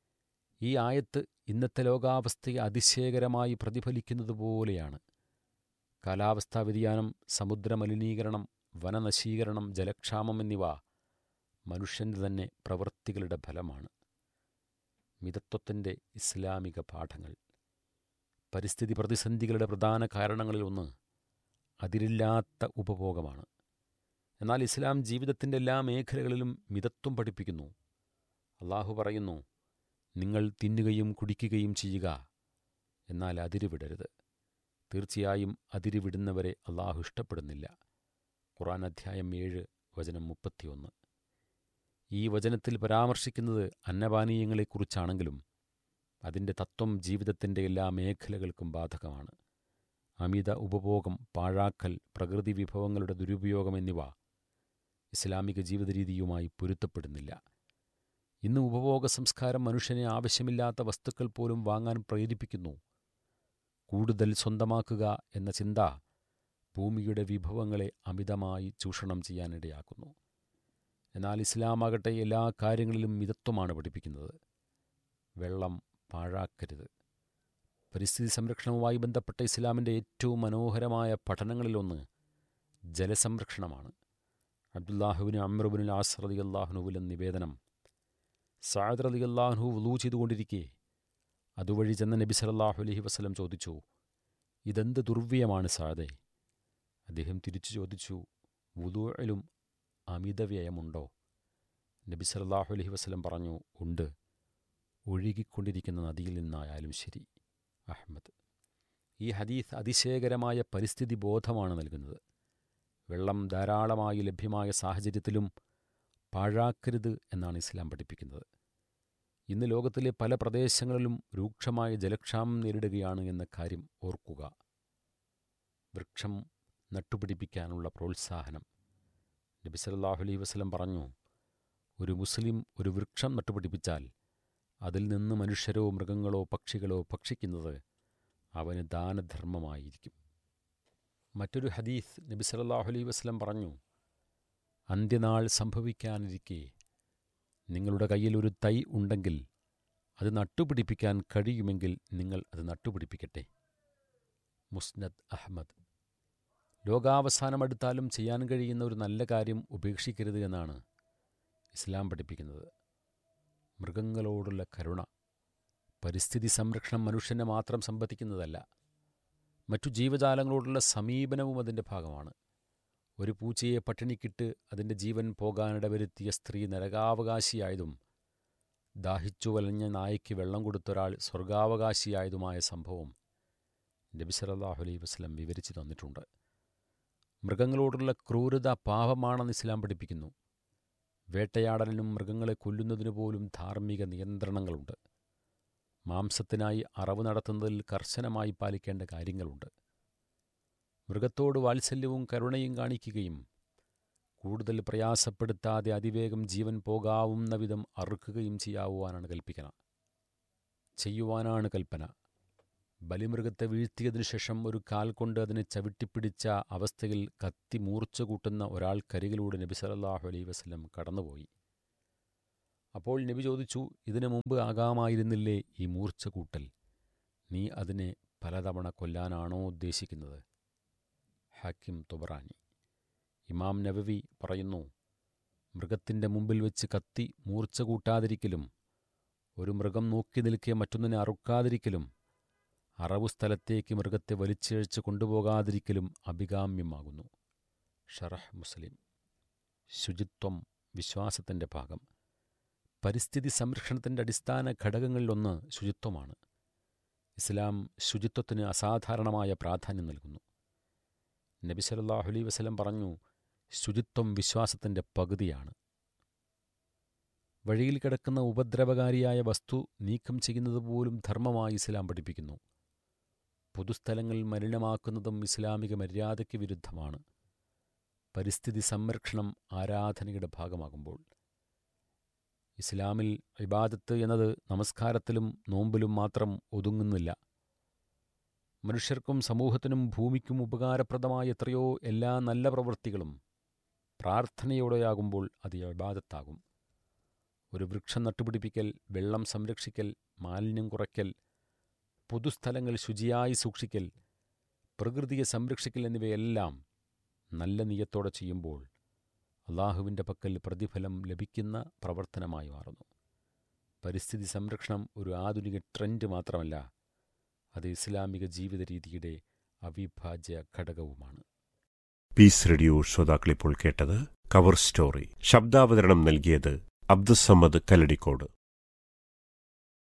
ഈ ആയത്ത് ഇന്നത്തെ ലോകാവസ്ഥയെ അതിശയകരമായി പ്രതിഫലിക്കുന്നത് പോലെയാണ് കാലാവസ്ഥാ വ്യതിയാനം സമുദ്രമലിനീകരണം വനനശീകരണം ജലക്ഷാമം എന്നിവ മനുഷ്യൻ്റെ തന്നെ പ്രവൃത്തികളുടെ ഫലമാണ് മിതത്വത്തിൻ്റെ ഇസ്ലാമിക പാഠങ്ങൾ പരിസ്ഥിതി പ്രതിസന്ധികളുടെ പ്രധാന കാരണങ്ങളിലൊന്ന് അതിരില്ലാത്ത ഉപഭോഗമാണ് എന്നാൽ ഇസ്ലാം ജീവിതത്തിൻ്റെ എല്ലാ മേഖലകളിലും മിതത്വം പഠിപ്പിക്കുന്നു അള്ളാഹു പറയുന്നു നിങ്ങൾ തിന്നുകയും കുടിക്കുകയും ചെയ്യുക എന്നാൽ അതിരുവിടരുത് തീർച്ചയായും അതിരുവിടുന്നവരെ അള്ളാഹു ഇഷ്ടപ്പെടുന്നില്ല ഖുറാൻ അധ്യായം ഏഴ് വചനം മുപ്പത്തിയൊന്ന് ഈ വചനത്തിൽ പരാമർശിക്കുന്നത് അന്നപാനീയങ്ങളെക്കുറിച്ചാണെങ്കിലും അതിൻ്റെ തത്വം ജീവിതത്തിൻ്റെ എല്ലാ മേഖലകൾക്കും ബാധകമാണ് അമിത ഉപഭോഗം പാഴാക്കൽ പ്രകൃതി വിഭവങ്ങളുടെ ദുരുപയോഗം എന്നിവ ഇസ്ലാമിക ജീവിത രീതിയുമായി പൊരുത്തപ്പെടുന്നില്ല ഇന്ന് ഉപഭോഗ സംസ്കാരം മനുഷ്യനെ ആവശ്യമില്ലാത്ത വസ്തുക്കൾ പോലും വാങ്ങാൻ പ്രേരിപ്പിക്കുന്നു കൂടുതൽ സ്വന്തമാക്കുക എന്ന ചിന്ത ഭൂമിയുടെ വിഭവങ്ങളെ അമിതമായി ചൂഷണം ചെയ്യാനിടയാക്കുന്നു എന്നാൽ ഇസ്ലാമാകട്ടെ എല്ലാ കാര്യങ്ങളിലും മിതത്വമാണ് പഠിപ്പിക്കുന്നത് വെള്ളം പാഴാക്കരുത് പരിസ്ഥിതി സംരക്ഷണവുമായി ബന്ധപ്പെട്ട ഇസ്ലാമിൻ്റെ ഏറ്റവും മനോഹരമായ പഠനങ്ങളിലൊന്ന് ജലസംരക്ഷണമാണ് അബ്ദുല്ലാഹുവിന് അമ്രുബിനുൽ ആസ് റതി അള്ളാഹുനുവിലെ നിവേദനം സാദ് റതി അള്ളാഹുനു വുളൂ ചെയ്തുകൊണ്ടിരിക്കെ അതുവഴി ചെന്ന നബി സലല്ലാഹു അലഹി വസ്ലം ചോദിച്ചു ഇതെന്ത് ദുർവ്യയമാണ് സാദേ അദ്ദേഹം തിരിച്ചു ചോദിച്ചു വുലൂയിലും അമിതവ്യയമുണ്ടോ നബി സലല്ലാഹു അലഹി വസ്ലം പറഞ്ഞു ഉണ്ട് ഒഴുകിക്കൊണ്ടിരിക്കുന്ന നദിയിൽ നിന്നായാലും ശരി അഹമ്മദ് ഈ ഹദീസ് അതിശയകരമായ പരിസ്ഥിതി ബോധമാണ് നൽകുന്നത് വെള്ളം ധാരാളമായി ലഭ്യമായ സാഹചര്യത്തിലും പാഴാക്കരുത് എന്നാണ് ഇസ്ലാം പഠിപ്പിക്കുന്നത് ഇന്ന് ലോകത്തിലെ പല പ്രദേശങ്ങളിലും രൂക്ഷമായ ജലക്ഷാമം നേരിടുകയാണ് എന്ന കാര്യം ഓർക്കുക വൃക്ഷം നട്ടുപിടിപ്പിക്കാനുള്ള പ്രോത്സാഹനം നബി സല്ലല്ലാഹു അലൈഹി വസല്ലം പറഞ്ഞു ഒരു മുസ്ലിം ഒരു വൃക്ഷം നട്ടുപിടിപ്പിച്ചാൽ അതിൽ നിന്ന് മനുഷ്യരോ മൃഗങ്ങളോ പക്ഷികളോ ഭക്ഷിക്കുന്നത് അവന് ദാനധർമ്മമായിരിക്കും മറ്റൊരു ഹദീസ് നബി സല്ലല്ലാഹു അലൈഹി വസല്ലം പറഞ്ഞു അന്ത്യനാൾ സംഭവിക്കാനിരിക്കെ നിങ്ങളുടെ കയ്യിൽ ഒരു തൈ ഉണ്ടെങ്കിൽ അത് നട്ടുപിടിപ്പിക്കാൻ കഴിയുമെങ്കിൽ നിങ്ങൾ അത് നട്ടുപിടിപ്പിക്കട്ടെ മുസ്നദ് അഹമ്മദ് ലോകാവസാനം അടുത്താലും ചെയ്യാൻ കഴിയുന്ന ഒരു നല്ല കാര്യം ഉപേക്ഷിക്കരുത് എന്നാണ് ഇസ്ലാം പഠിപ്പിക്കുന്നത് മൃഗങ്ങളോടുള്ള കരുണ പരിസ്ഥിതി സംരക്ഷണം മനുഷ്യനെ മാത്രം സംബന്ധിക്കുന്നതല്ല മറ്റു ജീവജാലങ്ങളോടുള്ള സമീപനവും അതിൻ്റെ ഭാഗമാണ് ഒരു പൂച്ചയെ പട്ടിണിക്കിട്ട് അതിൻ്റെ ജീവൻ പോകാനിടവരുത്തിയ സ്ത്രീ നരകാവകാശിയായതും ദാഹിച്ചു വലഞ്ഞ നായ്ക്ക് വെള്ളം കൊടുത്തൊരാൾ സ്വർഗാവകാശിയായതുമായ സംഭവം നബി സല്ലല്ലാഹു അലൈഹി വസല്ലം വിവരിച്ചു തന്നിട്ടുണ്ട് മൃഗങ്ങളോടുള്ള ക്രൂരത പാപമാണെന്ന് ഇസ്ലാം പഠിപ്പിക്കുന്നു വേട്ടയാടലിനും മൃഗങ്ങളെ കൊല്ലുന്നതിനു പോലും ധാർമ്മിക നിയന്ത്രണങ്ങളുണ്ട് മാംസത്തിനായി അറവ് നടത്തുന്നതിൽ കർശനമായി പാലിക്കേണ്ട കാര്യങ്ങളുണ്ട് മൃഗത്തോട് വാത്സല്യവും കരുണയും കാണിക്കുകയും കൂടുതൽ പ്രയാസപ്പെടുത്താതെ അതിവേഗം ജീവൻ പോകാവുന്ന വിധം അറുക്കുകയും ചെയ്യാവുവാനാണ് കൽപ്പിക്കണ ചെയ്യുവാനാണ് കൽപ്പന ബലിമൃഗത്തെ വീഴ്ത്തിയതിനു ശേഷം ഒരു കാൽ കൊണ്ട് അതിനെ ചവിട്ടിപ്പിടിച്ച അവസ്ഥയിൽ കത്തി മൂർച്ച കൂട്ടുന്ന ഒരാൾക്കരികിലൂടെ നബി സല്ലല്ലാഹു അലൈഹി വസല്ലം കടന്നുപോയി അപ്പോൾ നബി ചോദിച്ചു ഇതിനു മുമ്പ് ആകാമായിരുന്നില്ലേ ഈ മൂർച്ച കൂട്ടൽ നീ അതിനെ പലതവണ കൊല്ലാനാണോ ഉദ്ദേശിക്കുന്നത് ഹാക്കിം തുബറാനി ഇമാം നബവി പറയുന്നു മൃഗത്തിൻ്റെ മുമ്പിൽ വെച്ച് കത്തി മൂർച്ച കൂട്ടാതിരിക്കലും ഒരു മൃഗം നോക്കി നിൽക്കെ മറ്റൊന്നിനെ അറുക്കാതിരിക്കലും അറവു സ്ഥലത്തേക്ക് മൃഗത്തെ വലിച്ചിഴച്ച് കൊണ്ടുപോകാതിരിക്കലും അഭികാമ്യമാകുന്നു ഷറഹ് മുസ്ലിം ശുചിത്വം വിശ്വാസത്തിൻ്റെ ഭാഗം പരിസ്ഥിതി സംരക്ഷണത്തിൻ്റെ അടിസ്ഥാന ഘടകങ്ങളിലൊന്ന് ശുചിത്വമാണ് ഇസ്ലാം ശുചിത്വത്തിന് അസാധാരണമായ പ്രാധാന്യം നൽകുന്നു നബി സല്ലല്ലാഹു അലൈഹി വസല്ലം പറഞ്ഞു ശുചിത്വം വിശ്വാസത്തിൻ്റെ പകുതിയാണ് വഴിയിൽ കിടക്കുന്ന ഉപദ്രവകാരിയായ വസ്തു നീക്കം ചെയ്യുന്നത് പോലും ധർമ്മമായി ഇസ്ലാം പഠിപ്പിക്കുന്നു പൊതുസ്ഥലങ്ങൾ മലിനമാക്കുന്നതും ഇസ്ലാമിക മര്യാദയ്ക്ക് വിരുദ്ധമാണ് പരിസ്ഥിതി സംരക്ഷണം ആരാധനയുടെ ഭാഗമാകുമ്പോൾ ഇസ്ലാമിൽ ഇബാദത്ത് എന്നത് നമസ്കാരത്തിലും നോമ്പിലും മാത്രം ഒതുങ്ങുന്നില്ല മനുഷ്യർക്കും സമൂഹത്തിനും ഭൂമിക്കും ഉപകാരപ്രദമായ എത്രയോ എല്ലാ നല്ല പ്രവൃത്തികളും പ്രാർത്ഥനയോടെയാകുമ്പോൾ അത് ഇബാദത്താകും ഒരു വൃക്ഷം നട്ടുപിടിപ്പിക്കൽ വെള്ളം സംരക്ഷിക്കൽ മാലിന്യം കുറയ്ക്കൽ പൊതുസ്ഥലങ്ങൾ ശുചിയായി സൂക്ഷിക്കൽ പ്രകൃതിയെ സംരക്ഷിക്കൽ എന്നിവയെല്ലാം നല്ല നീയത്തോടെ ചെയ്യുമ്പോൾ അള്ളാഹുവിൻ്റെ പക്കൽ പ്രതിഫലം ലഭിക്കുന്ന പ്രവർത്തനമായി മാറുന്നു പരിസ്ഥിതി സംരക്ഷണം ഒരു ആധുനിക ട്രെൻഡ് മാത്രമല്ല അത് ഇസ്ലാമിക ജീവിത രീതിയുടെ അവിഭാജ്യ ഘടകവുമാണ് പീസ് റേഡിയോ ശ്രോതാക്കളിപ്പോൾ കേട്ടത് കവർ സ്റ്റോറി ശബ്ദാവതരണം നൽകിയത് അബ്ദുസമ്മദ് കല്ലടിക്കോട്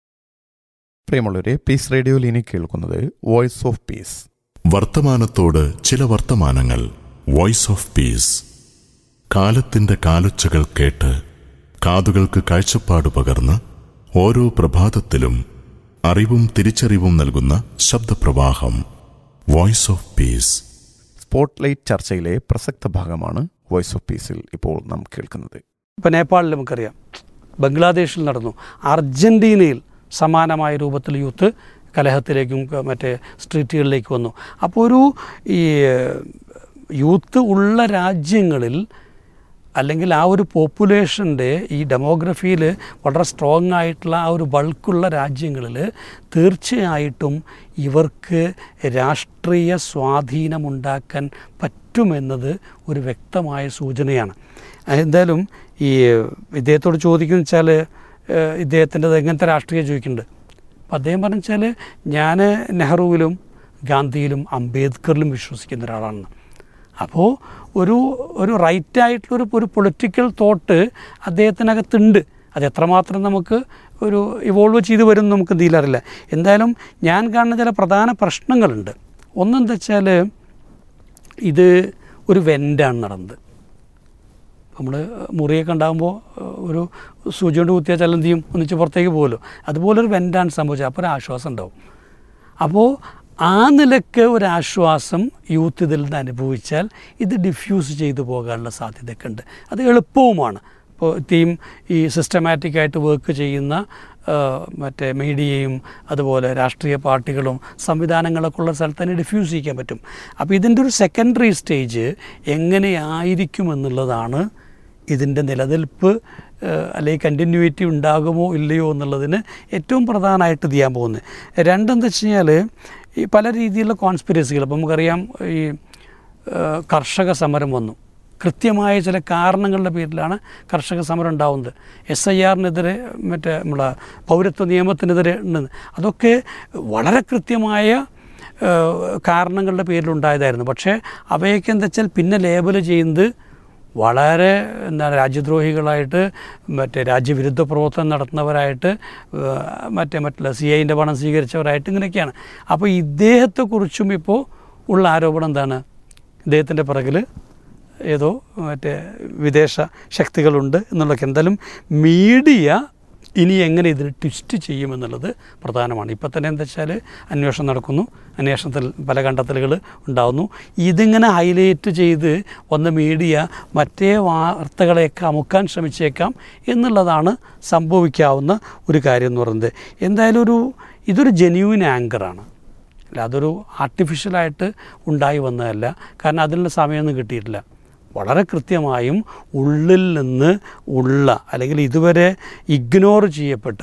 പ്രിയമുള്ളവരെ പീസ് റേഡിയോയിൽ ഇനി കേൾക്കുന്നത് വോയിസ് ഓഫ് പീസ് വർത്തമാനത്തോട് ചില വർത്തമാനങ്ങൾ വോയിസ് ഓഫ് പീസ് കാലത്തിന്റെ കാലൊച്ചകൾ കേട്ട് കാതുകൾക്ക് കാഴ്ചപ്പാട് പകർന്ന് ഓരോ പ്രഭാതത്തിലും അറിവും തിരിച്ചറിവും നൽകുന്ന ശബ്ദപ്രവാഹം വോയിസ് ഓഫ് പീസ് സ്പോട്ട്ലൈറ്റ് ചർച്ചയിലെ പ്രസക്ത ഭാഗമാണ് വോയിസ് ഓഫ് പീസിൽ ഇപ്പോൾ നാം കേൾക്കുന്നത് ഇപ്പോൾ നേപ്പാളിൽ നമുക്കറിയാം ബംഗ്ലാദേശിൽ നടന്നു അർജൻറ്റീനയിൽ സമാനമായ രൂപത്തിൽ യൂത്ത് കലഹത്തിലേക്കും ക- മറ്റേ സ്ട്രീറ്റുകളിലേക്ക് വന്നു അപ്പോൾ ഒരു ഈ യൂത്ത് ഉള്ള രാജ്യങ്ങളിൽ അല്ലെങ്കിൽ ആ ഒരു പോപ്പുലേഷൻ്റെ ഈ ഡെമോഗ്രഫിയിൽ വളരെ സ്ട്രോങ് ആയിട്ടുള്ള ആ ഒരു ബൾക്കുള്ള രാജ്യങ്ങളിൽ തീർച്ചയായിട്ടും ഇവർക്ക് രാഷ്ട്രീയ സ്വാധീനമുണ്ടാക്കാൻ പറ്റുമെന്നത് ഒരു വ്യക്തമായ സൂചനയാണ് എന്തായാലും ഈ ഇദ്ദേഹത്തോട് ചോദിക്കുന്ന വെച്ചാൽ ഇദ്ദേഹത്തിൻ്റെത് എങ്ങനത്തെ രാഷ്ട്രീയം ചോദിക്കുന്നുണ്ട് അപ്പം അദ്ദേഹം പറഞ്ഞു വെച്ചാൽ ഞാൻ നെഹ്റുവിലും ഗാന്ധിയിലും അംബേദ്കറിലും വിശ്വസിക്കുന്ന ഒരാളാണ് അപ്പോൾ ഒരു ഒരു റൈറ്റായിട്ടുള്ളൊരു ഒരു പൊളിറ്റിക്കൽ തോട്ട് അദ്ദേഹത്തിനകത്തുണ്ട് അത് എത്രമാത്രം നമുക്ക് ഒരു ഇവോൾവ് ചെയ്ത് വരും എന്ന് നമുക്ക് എന്തെങ്കിലും എന്തായാലും ഞാൻ കാണുന്ന ചില പ്രധാന പ്രശ്നങ്ങളുണ്ട് ഒന്നെന്താ വെച്ചാൽ ഇത് ഒരു വെൻ്റാണ് നടന്നത് നമ്മൾ മുറിയൊക്കെ ഉണ്ടാകുമ്പോൾ ഒരു സൂചി കൊണ്ട് കുത്തിയാൽ ചില എന്ത് ചെയ്യും ഒന്നിച്ച് പുറത്തേക്ക് പോകുമല്ലോ അതുപോലൊരു വെൻ്റാണ് സംഭവിച്ചത് അപ്പോൾ ഒരു ആശ്വാസം ഉണ്ടാവും അപ്പോൾ ആ നിലക്ക് ഒരു ആശ്വാസം യൂത്ത് ഇതിൽ നിന്ന് അനുഭവിച്ചാൽ ഇത് ഡിഫ്യൂസ് ചെയ്തു പോകാനുള്ള സാധ്യതയൊക്കെ ഉണ്ട് അത് എളുപ്പവുമാണ് ഇപ്പോൾ ടീം ഈ സിസ്റ്റമാറ്റിക് ആയിട്ട് വർക്ക് ചെയ്യുന്ന ആ, മറ്റേ മീഡിയയും അതുപോലെ രാഷ്ട്രീയ പാർട്ടികളും സംവിധാനങ്ങളൊക്കെ ഉള്ള സ്ഥലത്ത് തന്നെ ഡിഫ്യൂസ് ചെയ്യിക്കാൻ പറ്റും അപ്പോൾ ഇതിൻ്റെ ഒരു സെക്കൻഡറി സ്റ്റേജ് എങ്ങനെയായിരിക്കുമെന്നുള്ളതാണ് ഇതിൻ്റെ നിലനിൽപ്പ് ഏഹ്, അല്ലെങ്കിൽ കണ്ടിന്യൂറ്റി ഉണ്ടാകുമോ ഇല്ലയോ എന്നുള്ളതിന് ഏറ്റവും പ്രധാനമായിട്ട് ഇത് ചെയ്യാൻ പോകുന്നത് രണ്ടെന്താ വെച്ച് കഴിഞ്ഞാൽ ഈ പല രീതിയിലുള്ള കോൺസ്പിരസികൾ ഇപ്പം നമുക്കറിയാം ഈ ഏഹ്, കർഷക സമരം വന്നു കൃത്യമായ ചില കാരണങ്ങളുടെ പേരിലാണ് കർഷക സമരം ഉണ്ടാവുന്നത് എസ് ഐ ആറിനെതിരെ മറ്റേ നമ്മളെ പൗരത്വ നിയമത്തിനെതിരെ ഉണ്ട് അതൊക്കെ വളരെ കൃത്യമായ ഏഹ്, കാരണങ്ങളുടെ പേരിലുണ്ടായതായിരുന്നു പക്ഷേ അവയൊക്കെ എന്താ വെച്ചാൽ പിന്നെ ലേബൽ ചെയ്യുന്നത് വളരെ എന്താണ് രാജ്യദ്രോഹികളായിട്ട് മറ്റേ രാജ്യവിരുദ്ധ പ്രവർത്തനം നടത്തുന്നവരായിട്ട് ഏഹ്, മറ്റേ മറ്റുള്ള സി ഐൻ്റെ പണം സ്വീകരിച്ചവരായിട്ട് ഇങ്ങനെയൊക്കെയാണ് അപ്പോൾ ഇദ്ദേഹത്തെക്കുറിച്ചും ഇപ്പോൾ ഉള്ള ആരോപണം എന്താണ് ഇദ്ദേഹത്തിൻ്റെ പിറകിൽ ഏതോ മറ്റേ വിദേശ ശക്തികളുണ്ട് എന്നുള്ളതൊക്കെ എന്തായാലും മീഡിയ ഇനി എങ്ങനെ ഇതിന് ട്വിസ്റ്റ് ചെയ്യുമെന്നുള്ളത് പ്രധാനമാണ് ഇപ്പം തന്നെ എന്താ വെച്ചാൽ അന്വേഷണം നടക്കുന്നു അന്വേഷണത്തിൽ പല കണ്ടെത്തലുകൾ ഉണ്ടാകുന്നു ഇതിങ്ങനെ ഹൈലൈറ്റ് ചെയ്ത് വന്ന മീഡിയ മറ്റേ വാർത്തകളെയൊക്കെ അമുക്കാൻ ശ്രമിച്ചേക്കാം എന്നുള്ളതാണ് സംഭവിക്കാവുന്ന ഒരു കാര്യം എന്ന് പറയുന്നത് എന്തായാലും ഒരു ഇതൊരു ജെന്യൂൻ ആങ്കറാണ് അല്ല അതൊരു ആർട്ടിഫിഷ്യലായിട്ട് ഉണ്ടായി വന്നതല്ല കാരണം അതിനുള്ള സമയമൊന്നും കിട്ടിയിട്ടില്ല വളരെ കൃത്യമായും ഉള്ളിൽ നിന്ന് ഉള്ള അല്ലെങ്കിൽ ഇതുവരെ ഇഗ്നോർ ചെയ്യപ്പെട്ട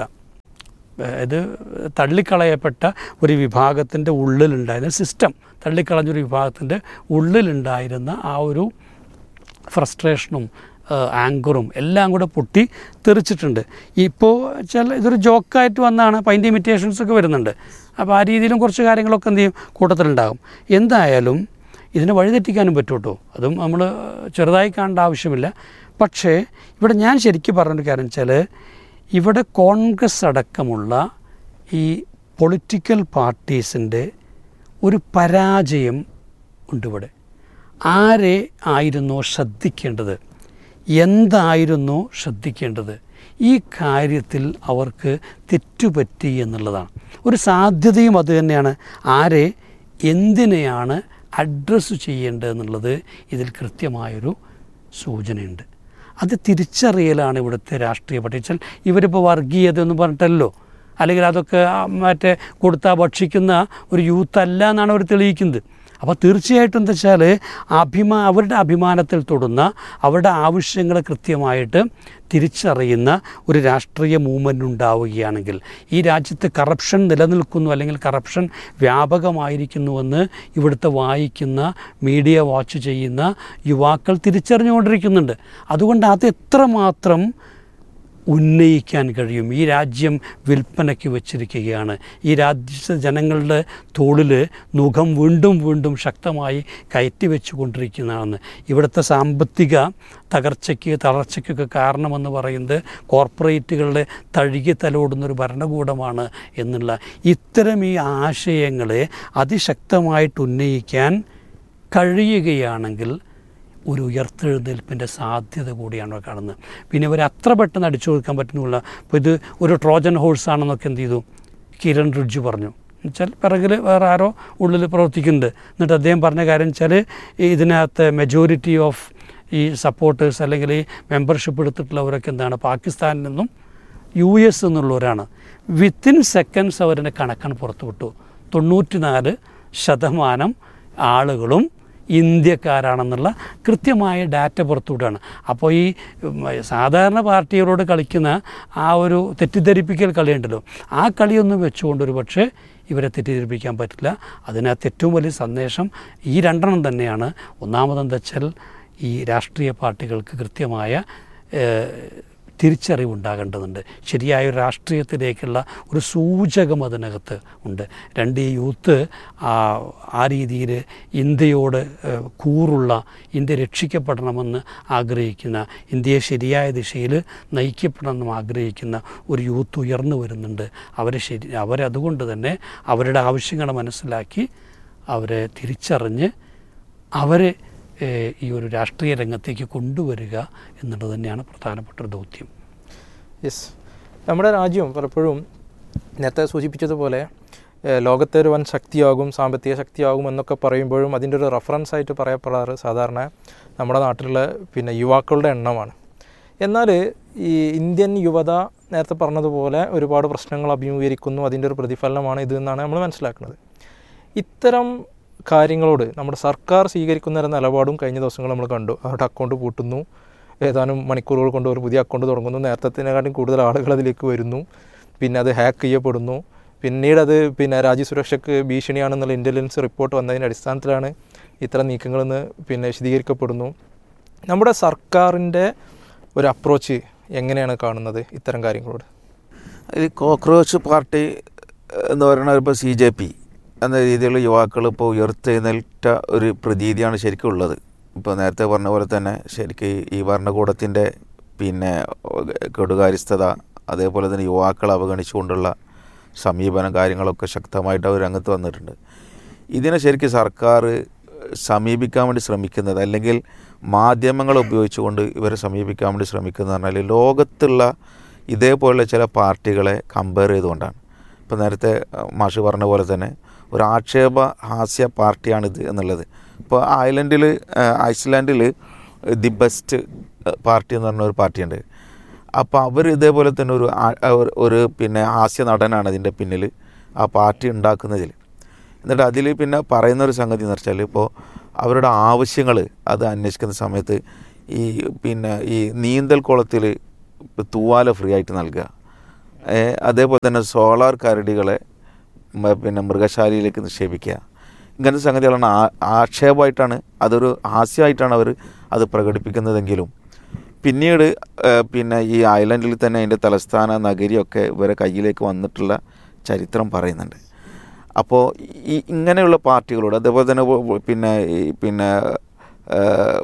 ഇത് തള്ളിക്കളയപ്പെട്ട ഒരു വിഭാഗത്തിൻ്റെ ഉള്ളിലുണ്ടായിരുന്ന സിസ്റ്റം തള്ളിക്കളഞ്ഞൊരു വിഭാഗത്തിൻ്റെ ഉള്ളിലുണ്ടായിരുന്ന ആ ഒരു ഫ്രസ്ട്രേഷനും ആങ്കറും എല്ലാം കൂടെ പൊട്ടി തെറിച്ചിട്ടുണ്ട് ഇപ്പോൾ ചില ഇതൊരു ജോക്കായിട്ട് വന്നാണ് അപ്പോൾ അതിൻ്റെ ഇമിറ്റേഷൻസ് ഒക്കെ വരുന്നുണ്ട് അപ്പോൾ ആ രീതിയിലും കുറച്ച് കാര്യങ്ങളൊക്കെ എന്ത് ചെയ്യും കൂട്ടത്തിലുണ്ടാകും എന്തായാലും ഇതിനെ വഴിതെറ്റിക്കാനും പറ്റും കേട്ടോ അതും നമ്മൾ ചെറുതായി കാണേണ്ട ആവശ്യമില്ല പക്ഷേ ഇവിടെ ഞാൻ ശരിക്കും പറഞ്ഞൊരു കാര്യം വെച്ചാൽ ഇവിടെ കോൺഗ്രസ് അടക്കമുള്ള ഈ പൊളിറ്റിക്കൽ പാർട്ടീസിൻ്റെ ഒരു പരാജയം ഉണ്ട് ഇവിടെ ആരെ ആയിരുന്നോ ശ്രദ്ധിക്കേണ്ടത് എന്തായിരുന്നോ ശ്രദ്ധിക്കേണ്ടത് ഈ കാര്യത്തിൽ അവർക്ക് തെറ്റുപറ്റി എന്നുള്ളതാണ് ഒരു സാധ്യതയും അത് തന്നെയാണ് ആരെ എന്തിനെയാണ് അഡ്രസ്സ് ചെയ്യേണ്ടതെന്നുള്ളത് ഇതിൽ കൃത്യമായൊരു സൂചനയുണ്ട് അത് തിരിച്ചറിയലാണ് ഇവിടുത്തെ രാഷ്ട്രീയ പഠിച്ചാൽ ഇവരിപ്പോൾ വർഗീയത എന്ന് പറഞ്ഞിട്ടല്ലോ അല്ലെങ്കിൽ അതൊക്കെ ആ മറ്റേ കൊടുത്താൽ ഭക്ഷിക്കുന്ന ഒരു യൂത്ത് അല്ല എന്നാണ് അവർ തെളിയിക്കുന്നത് അപ്പോൾ തീർച്ചയായിട്ടും എന്താ വെച്ചാൽ അഭിമാ അവരുടെ അഭിമാനത്തിൽ തൊടുന്ന അവരുടെ ആവശ്യങ്ങളെ കൃത്യമായിട്ട് തിരിച്ചറിയുന്ന ഒരു രാഷ്ട്രീയ മൂവ്മെൻ്റ് ഉണ്ടാവുകയാണെങ്കിൽ ഈ രാജ്യത്ത് കറപ്ഷൻ നിലനിൽക്കുന്നു അല്ലെങ്കിൽ കറപ്ഷൻ വ്യാപകമായിരിക്കുന്നുവെന്ന് ഇവിടുത്തെ വായിക്കുന്ന മീഡിയ വാച്ച് ചെയ്യുന്ന യുവാക്കൾ തിരിച്ചറിഞ്ഞുകൊണ്ടിരിക്കുന്നുണ്ട് അതുകൊണ്ട് അത് എത്രമാത്രം ഉന്നയിക്കാൻ കഴിയും ഈ രാജ്യം വിൽപ്പനയ്ക്ക് വച്ചിരിക്കുകയാണ് ഈ രാജ്യ ജനങ്ങളുടെ തോളിൽ മുഖം വീണ്ടും വീണ്ടും ശക്തമായി കയറ്റി വെച്ചുകൊണ്ടിരിക്കുന്നതാണ് ഇവിടുത്തെ സാമ്പത്തിക തകർച്ചയ്ക്ക് തളർച്ചയ്ക്കൊക്കെ കാരണമെന്ന് പറയുന്നത് കോർപ്പറേറ്റുകളുടെ തഴുകി തലോടുന്നൊരു ഭരണകൂടമാണ് എന്നുള്ള ഇത്തരം ഈ ആശയങ്ങളെ അതിശക്തമായിട്ട് ഉന്നയിക്കാൻ കഴിയുകയാണെങ്കിൽ ഒരു ഉയർത്തെഴുന്നേൽപ്പിൻ്റെ സാധ്യത കൂടിയാണ് ഇവിടെ കാണുന്നത് പിന്നെ ഇവർ അത്ര പെട്ടെന്ന് അടിച്ചു കൊടുക്കാൻ പറ്റുന്നില്ല അപ്പോൾ ഇത് ഒരു ട്രോജൻ ഹോഴ്സാണെന്നൊക്കെ എന്ത് ചെയ്തു കിരൺ റിഡ്ജു പറഞ്ഞു എന്നുവെച്ചാൽ പിറകിൽ വേറെ ആരോ ഉള്ളിൽ പ്രവർത്തിക്കുന്നുണ്ട് എന്നിട്ട് അദ്ദേഹം പറഞ്ഞ കാര്യം വെച്ചാൽ ഇതിനകത്ത് മെജോറിറ്റി ഓഫ് ഈ സപ്പോർട്ടേഴ്സ് അല്ലെങ്കിൽ ഈ മെമ്പർഷിപ്പ് എടുത്തിട്ടുള്ളവരൊക്കെ എന്താണ് പാകിസ്ഥാനിൽ നിന്നും യു എസ് എന്നുള്ളവരാണ് വിത്തിൻ സെക്കൻഡ്സ് അവരുടെ കണക്കാണ് പുറത്തു വിട്ടു തൊണ്ണൂറ്റിനാല് ശതമാനം ആളുകളും ഇന്ത്യക്കാരാണെന്നുള്ള കൃത്യമായ ഡാറ്റ പുറത്തുവിടുകയാണ് അപ്പോൾ ഈ ഉം, സാധാരണ പാർട്ടികളോട് കളിക്കുന്ന ആ ഒരു തെറ്റിദ്ധരിപ്പിക്കൽ കളിയുണ്ടല്ലോ ആ കളിയൊന്നും വെച്ചുകൊണ്ട് ഒരു പക്ഷേ ഇവരെ തെറ്റിദ്ധരിപ്പിക്കാൻ പറ്റില്ല അതിനകത്ത് ഏറ്റവും വലിയ സന്ദേശം ഈ രണ്ടെണ്ണം തന്നെയാണ് ഒന്നാമതെന്താ വെച്ചാൽ ഈ രാഷ്ട്രീയ പാർട്ടികൾക്ക് കൃത്യമായ ഏഹ്, തിരിച്ചറിവുണ്ടാകേണ്ടതുണ്ട് ശരിയായ ഒരു രാഷ്ട്രീയത്തിലേക്കുള്ള ഒരു സൂചകം അതിനകത്ത് ഉണ്ട് രണ്ട് ഈ യൂത്ത് ആ ആ രീതിയിൽ ഇന്ത്യയോട് ഏഹ്, കൂറുള്ള ഇന്ത്യ രക്ഷിക്കപ്പെടണമെന്ന് ആഗ്രഹിക്കുന്ന ഇന്ത്യയെ ശരിയായ ദിശയിൽ നയിക്കപ്പെടണമെന്ന് ആഗ്രഹിക്കുന്ന ഒരു യൂത്ത് ഉയർന്നു വരുന്നുണ്ട് അവരെ ശരി അവരതുകൊണ്ട് തന്നെ അവരുടെ ആവശ്യങ്ങൾ മനസ്സിലാക്കി അവരെ തിരിച്ചറിഞ്ഞ് അവരെ ഏഹ്, ഈ ഒരു രാഷ്ട്രീയ രംഗത്തേക്ക് കൊണ്ടുവരിക എന്നുള്ളത് തന്നെയാണ് പ്രധാനപ്പെട്ട ഒരു ദൗത്യം യെസ് നമ്മുടെ രാജ്യം പലപ്പോഴും നേരത്തെ സൂചിപ്പിച്ചതുപോലെ ഏഹ്, ലോകത്തെ ഒരു വൻ ശക്തിയാകും സാമ്പത്തിക ശക്തിയാകും എന്നൊക്കെ പറയുമ്പോഴും അതിൻ്റെ ഒരു റെഫറൻസ് ആയിട്ട് പറയപ്പെടാറ് സാധാരണ നമ്മുടെ നാട്ടിലുള്ള പിന്നെ യുവാക്കളുടെ എണ്ണമാണ് എന്നാൽ ഈ ഇന്ത്യൻ യുവത നേരത്തെ പറഞ്ഞതുപോലെ ഒരുപാട് പ്രശ്നങ്ങൾ അഭിമുഖീകരിക്കുന്നു അതിൻ്റെ ഒരു പ്രതിഫലനമാണ് ഇത് എന്നാണ് നമ്മൾ മനസ്സിലാക്കുന്നത് ഇത്തരം കാര്യങ്ങളോട് നമ്മുടെ സർക്കാർ സ്വീകരിക്കുന്ന ഒരു നിലപാടും കഴിഞ്ഞ ദിവസങ്ങൾ നമ്മൾ കണ്ടു അവരുടെ അക്കൗണ്ട് പൂട്ടുന്നു ഏതാനും മണിക്കൂറുകൾ കൊണ്ട് ഒരു പുതിയ അക്കൗണ്ട് തുടങ്ങുന്നു നേരത്തേക്കാളും കൂടുതൽ ആളുകൾ അതിലേക്ക് വരുന്നു പിന്നെ അത് ഹാക്ക് ചെയ്യപ്പെടുന്നു പിന്നീട് അത് പിന്നെ രാജ്യസുരക്ഷയ്ക്ക് ഭീഷണിയാണെന്നുള്ള ഇൻ്റലിജൻസ് റിപ്പോർട്ട് വന്നതിൻ്റെ അടിസ്ഥാനത്തിലാണ് ഇത്തരം നീക്കങ്ങളെന്ന് പിന്നെ വിശദീകരിക്കപ്പെടുന്നു നമ്മുടെ സർക്കാരിൻ്റെ ഒരു അപ്രോച്ച് എങ്ങനെയാണ് കാണുന്നത് ഇത്തരം കാര്യങ്ങളോട് ഈ കോക്രോച്ച് പാർട്ടി എന്ന് പറയുന്ന ഇപ്പോൾ സി ജെ പി എന്ന രീതിയിലുള്ള യുവാക്കൾ ഇപ്പോൾ ഉയർത്തെഴുന്നേറ്റ ഒരു പ്രതീതിയാണ് ശരിക്കും ഉള്ളത് ഇപ്പോൾ നേരത്തെ പറഞ്ഞ പോലെ തന്നെ ശരിക്കും ഈ ഭരണകൂടത്തിൻ്റെ പിന്നെ കെടുകാര്യസ്ഥത അതേപോലെ തന്നെ യുവാക്കളെ അവഗണിച്ചുകൊണ്ടുള്ള സമീപനം കാര്യങ്ങളൊക്കെ ശക്തമായിട്ട് അവർ രംഗത്ത് വന്നിട്ടുണ്ട് ഇതിനെ ശരിക്കും സർക്കാർ സമീപിക്കാൻ വേണ്ടി ശ്രമിക്കുന്നത് അല്ലെങ്കിൽ മാധ്യമങ്ങൾ ഉപയോഗിച്ചുകൊണ്ട് ഇവരെ സമീപിക്കാൻ വേണ്ടി ശ്രമിക്കുന്നത് പറഞ്ഞാൽ ലോകത്തുള്ള ഇതേപോലുള്ള ചില പാർട്ടികളെ കമ്പയർ ചെയ്തുകൊണ്ടാണ് ഇപ്പോൾ നേരത്തെ അഹ്, മാഷ് പറഞ്ഞ പോലെ തന്നെ ഒരു ആക്ഷേപ ഹാസ്യ പാർട്ടിയാണിത് എന്നുള്ളത് ഇപ്പോൾ ഐലൻഡിൽ ഐസ്ലാൻഡിൽ ദി ബെസ്റ്റ് പാർട്ടി എന്ന് പറഞ്ഞ ഒരു പാർട്ടിയുണ്ട് അപ്പോൾ അവർ ഇതേപോലെ തന്നെ ഒരു ആ- ഒരു- ഒരു പിന്നെ ഹാസ്യ നടനാണ് അതിൻ്റെ പിന്നിൽ ആ പാർട്ടി ഉണ്ടാക്കുന്നതിൽ എന്നിട്ട് അതിൽ പിന്നെ പറയുന്ന ഒരു സംഗതി എന്ന് വെച്ചാൽ ഇപ്പോൾ അവരുടെ ആവശ്യങ്ങൾ അത് അന്വേഷിക്കുന്ന സമയത്ത് ഈ പിന്നെ ഈ നീന്തൽ കുളത്തിൽ തൂവാല ഫ്രീ ആയിട്ട് നൽകുക ഏ, അതേപോലെ തന്നെ സോളാർ കരടികളെ മ- പിന്നെ മൃഗശാലയിലേക്ക് നിക്ഷേപിക്കുക ഇങ്ങനത്തെ സംഗതികളാണ് ആ- ആക്ഷേപമായിട്ടാണ് അതൊരു ഹാസ്യമായിട്ടാണ് അവർ അത് പ്രകടിപ്പിക്കുന്നതെങ്കിലും പിന്നീട് ഏ, പിന്നെ ഈ ഐലൻഡിൽ തന്നെ അതിൻ്റെ തലസ്ഥാന നഗരിയൊക്കെ ഇവരെ കയ്യിലേക്ക് വന്നിട്ടുള്ള ചരിത്രം പറയുന്നുണ്ട് അപ്പോൾ ഈ ഇങ്ങനെയുള്ള പാർട്ടികളോട് അതേപോലെ തന്നെ വ- വ- പിന്നെ ഈ പിന്നെ ഏ,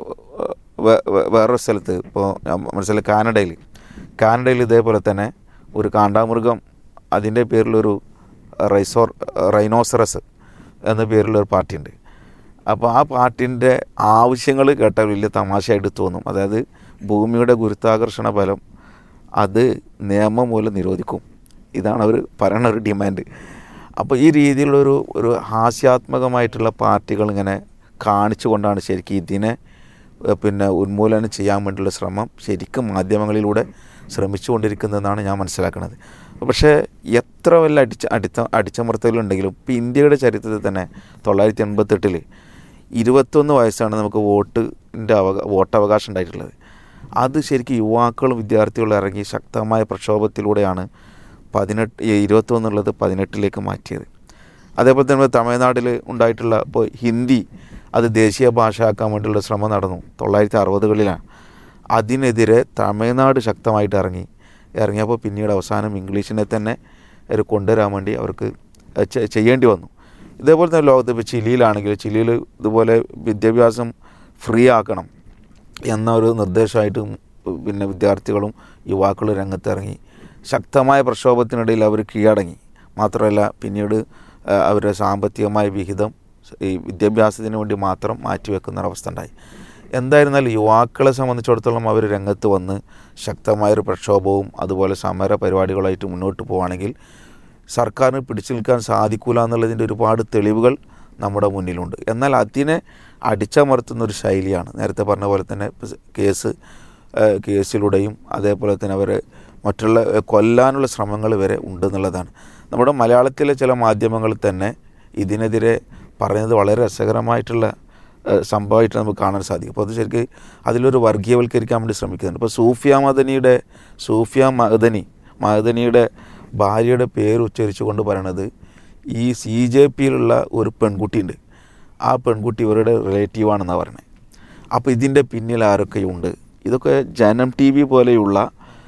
വേ- വേ- വേറൊരു സ്ഥലത്ത് ഇപ്പോൾ മനസ്സിലായി കാനഡയിൽ കാനഡയിൽ ഇതേപോലെ തന്നെ ഒരു കാണ്ടാമൃഗം അതിൻ്റെ പേരിലൊരു റൈസോർ റൈനോസറസ് എന്ന പേരിലൊരു പാർട്ടിയുണ്ട് അപ്പോൾ ആ പാർട്ടിൻ്റെ ആവശ്യങ്ങൾ കേട്ടാൽ വലിയ തമാശയായിട്ട് തോന്നും അതായത് ഭൂമിയുടെ ഗുരുത്വാകർഷണ ബലം അത് നിയമം മൂലം നിരോധിക്കും ഇതാണ് അവർ പറയുന്ന ഒരു ഡിമാൻഡ് അപ്പോൾ ഈ രീതിയിലുള്ളൊരു ഒരു ഹാസ്യാത്മകമായിട്ടുള്ള പാർട്ടികൾ ഇങ്ങനെ കാണിച്ചുകൊണ്ടാണ് ശരിക്കും ഇതിനെ ഏഹ്, പിന്നെ ഉന്മൂലനം ചെയ്യാൻ വേണ്ടിയുള്ള ശ്രമം ശരിക്കും മാധ്യമങ്ങളിലൂടെ ശ്രമിച്ചുകൊണ്ടിരിക്കുന്നതെന്നാണ് ഞാൻ മനസ്സിലാക്കുന്നത് പക്ഷേ എത്ര വല്ല അടിച്ച അടിച്ച അടിച്ചമർത്തലുണ്ടെങ്കിലും ഇപ്പോൾ ഇന്ത്യയുടെ ചരിത്രത്തിൽ തന്നെ തൊള്ളായിരത്തി എൺപത്തെട്ടിൽ ഇരുപത്തൊന്ന് വയസ്സാണ് നമുക്ക് വോട്ടിൻ്റെ അവകാ വോട്ടവകാശം ഉണ്ടായിട്ടുള്ളത് അത് ശരിക്കും യുവാക്കളും വിദ്യാർത്ഥികളും ഇറങ്ങി ശക്തമായ പ്രക്ഷോഭത്തിലൂടെയാണ് പതിനെട്ട് ഈ ഇരുപത്തൊന്നുള്ളത് പതിനെട്ടിലേക്ക് മാറ്റിയത് അതേപോലെ തന്നെ തമിഴ്നാട്ടിൽ ഉണ്ടായിട്ടുള്ള ഇപ്പോൾ ഹിന്ദി അത് ദേശീയ ഭാഷയാക്കാൻ വേണ്ടിയുള്ള ശ്രമം നടന്നു തൊള്ളായിരത്തി അറുപതുകളിലാണ് അതിനെതിരെ തമിഴ്നാട് ശക്തമായിട്ട് ഇറങ്ങി ഇറങ്ങിയപ്പോൾ പിന്നീട് അവസാനം ഇംഗ്ലീഷിനെ തന്നെ ഒരു കൊണ്ടുവരാൻ വേണ്ടി അവർക്ക് ചെ- ചെയ്യേണ്ടി വന്നു ഇതേപോലെ തന്നെ ലോകത്ത് ഇപ്പോൾ ചിലിയിലാണെങ്കിൽ ചിലിയിൽ ഇതുപോലെ വിദ്യാഭ്യാസം ഫ്രീ ആക്കണം എന്ന ഒരു നിർദ്ദേശമായിട്ട് പിന്നെ വിദ്യാർത്ഥികളും യുവാക്കളും രംഗത്തിറങ്ങി ശക്തമായ പ്രക്ഷോഭത്തിനിടയിൽ അവർ കീഴടങ്ങി മാത്രമല്ല പിന്നീട് ആ, അവരുടെ സാമ്പത്തികമായ വിഹിതം ഈ വിദ്യാഭ്യാസത്തിന് വേണ്ടി മാത്രം മാറ്റിവെക്കുന്ന ഒരവസ്ഥ ഉണ്ടായി എന്തായിരുന്നാലും യുവാക്കളെ സംബന്ധിച്ചിടത്തോളം അവർ രംഗത്ത് വന്ന് ശക്തമായൊരു പ്രക്ഷോഭവും അതുപോലെ സമര പരിപാടികളായിട്ട് മുന്നോട്ട് പോവുകയാണെങ്കിൽ സർക്കാരിന് പിടിച്ചു നിൽക്കാൻ സാധിക്കൂല എന്നുള്ളതിൻ്റെ ഒരുപാട് തെളിവുകൾ നമ്മുടെ മുന്നിലുണ്ട് എന്നാൽ അതിനെ അടിച്ചമർത്തുന്ന ഒരു ശൈലിയാണ് നേരത്തെ പറഞ്ഞ പോലെ തന്നെ ഇപ്പൊ കേസ് ഏഹ് കേസിലൂടെയും അതേപോലെ തന്നെ അവർ മറ്റുള്ള ഏഹ് കൊല്ലാനുള്ള ശ്രമങ്ങൾ വരെ ഉണ്ടെന്നുള്ളതാണ് നമ്മുടെ മലയാളത്തിലെ ചില മാധ്യമങ്ങൾ തന്നെ ഇതിനെതിരെ പറയുന്നത് വളരെ രസകരമായിട്ടുള്ള ഏഹ് സംഭവമായിട്ട് നമുക്ക് കാണാൻ സാധിക്കും അപ്പോൾ അത് ശരിക്കും അതിലൊരു വർഗീയവൽക്കരിക്കാൻ വേണ്ടി ശ്രമിക്കുന്നുണ്ട് ഇപ്പോൾ സൂഫിയ മദനിയുടെ സൂഫിയ മദനി മദനിയുടെ ഭാര്യയുടെ പേര് ഉച്ചരിച്ചുകൊണ്ട് പറയണത് ഈ സി ജെ പിയിലുള്ള ഒരു പെൺകുട്ടിയുണ്ട് ആ പെൺകുട്ടി ഇവരുടെ റിലേറ്റീവാണെന്നാണ് പറയുന്നത് അപ്പോൾ ഇതിൻ്റെ പിന്നിൽ ആരൊക്കെയുണ്ട് ഇതൊക്കെ ജനം ടി വി പോലെയുള്ള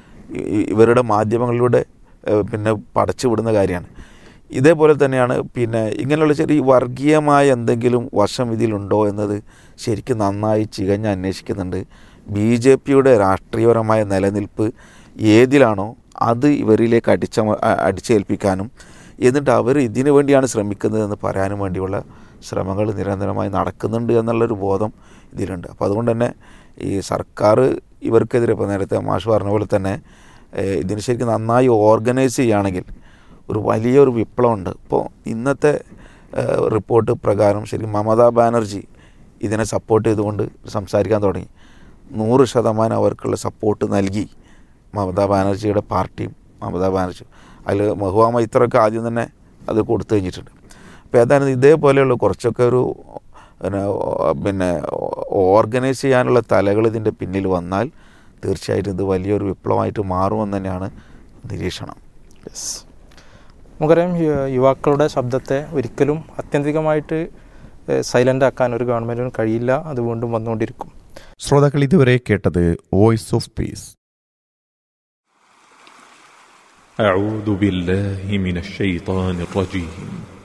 ഇ- ഇ- ഇവരുടെ മാധ്യമങ്ങളിലൂടെ ഏഹ്, പിന്നെ പടച്ചു വിടുന്ന കാര്യമാണ് ഇതേപോലെ തന്നെയാണ് പിന്നെ ഇങ്ങനെയുള്ള ചെറിയ വർഗീയമായ എന്തെങ്കിലും വശം ഇതിലുണ്ടോ എന്നത് ശരിക്കും നന്നായി ചികഞ്ഞ് അന്വേഷിക്കുന്നുണ്ട് ബി ജെ പിയുടെ രാഷ്ട്രീയപരമായ നിലനിൽപ്പ് ഏതിലാണോ അത് ഇവരിലേക്ക് അടിച്ച അടിച്ചേൽപ്പിക്കാനും എന്നിട്ട് അവർ ഇതിനു വേണ്ടിയാണ് ശ്രമിക്കുന്നതെന്ന് പറയാനും വേണ്ടിയുള്ള ശ്രമങ്ങൾ നിരന്തരമായി നടക്കുന്നുണ്ട് എന്നുള്ളൊരു ബോധം ഇതിലുണ്ട് അപ്പോൾ അതുകൊണ്ട് തന്നെ ഈ സർക്കാർ ഇവർക്കെതിരെ ഇപ്പോൾ നേരത്തെ മാഷ് പറഞ്ഞ പോലെ തന്നെ ഏഹ്, ഇതിന് ശരിക്കും നന്നായി ഓർഗനൈസ് ചെയ്യുകയാണെങ്കിൽ ഒരു വലിയൊരു വിപ്ലവമുണ്ട് ഇപ്പോൾ ഇന്നത്തെ ഏഹ്, റിപ്പോർട്ട് പ്രകാരം ശരിക്കും മമതാ ബാനർജി ഇതിനെ സപ്പോർട്ട് ചെയ്തുകൊണ്ട് സംസാരിക്കാൻ തുടങ്ങി നൂറ് ശതമാനം അവർക്കുള്ള സപ്പോർട്ട് നൽകി മമതാ ബാനർജിയുടെ പാർട്ടിയും മമതാ ബാനർജി അതിൽ മഹുവ മൈത്രൊക്കെ ആദ്യം തന്നെ അത് കൊടുത്തു കഴിഞ്ഞിട്ടുണ്ട് അപ്പോൾ ഏതായാലും ഇതേപോലെയുള്ള കുറച്ചൊക്കെ ഒരു പിന്നെ ഓ- പിന്നെ ഓർഗനൈസ് ചെയ്യാനുള്ള തലകൾ ഇതിൻ്റെ പിന്നിൽ വന്നാൽ തീർച്ചയായിട്ടും ഇത് വലിയൊരു വിപ്ലവമായിട്ട് മാറുമെന്ന് തന്നെയാണ് നിരീക്ഷണം യെസ് നമുക്കറിയാം യു- യുവാക്കളുടെ ശബ്ദത്തെ ഒരിക്കലും അത്യന്തികമായിട്ട് സൈലൻ്റ് ആക്കാൻ ഒരു ഗവൺമെൻറ്റിനും കഴിയില്ല അത് വീണ്ടും വന്നുകൊണ്ടിരിക്കും ശ്രോതാക്കൾ ഇതുവരെ കേട്ടത് വോയിസ് ഓഫ് പീസ് أعوذ بالله من الشيطان الرجيم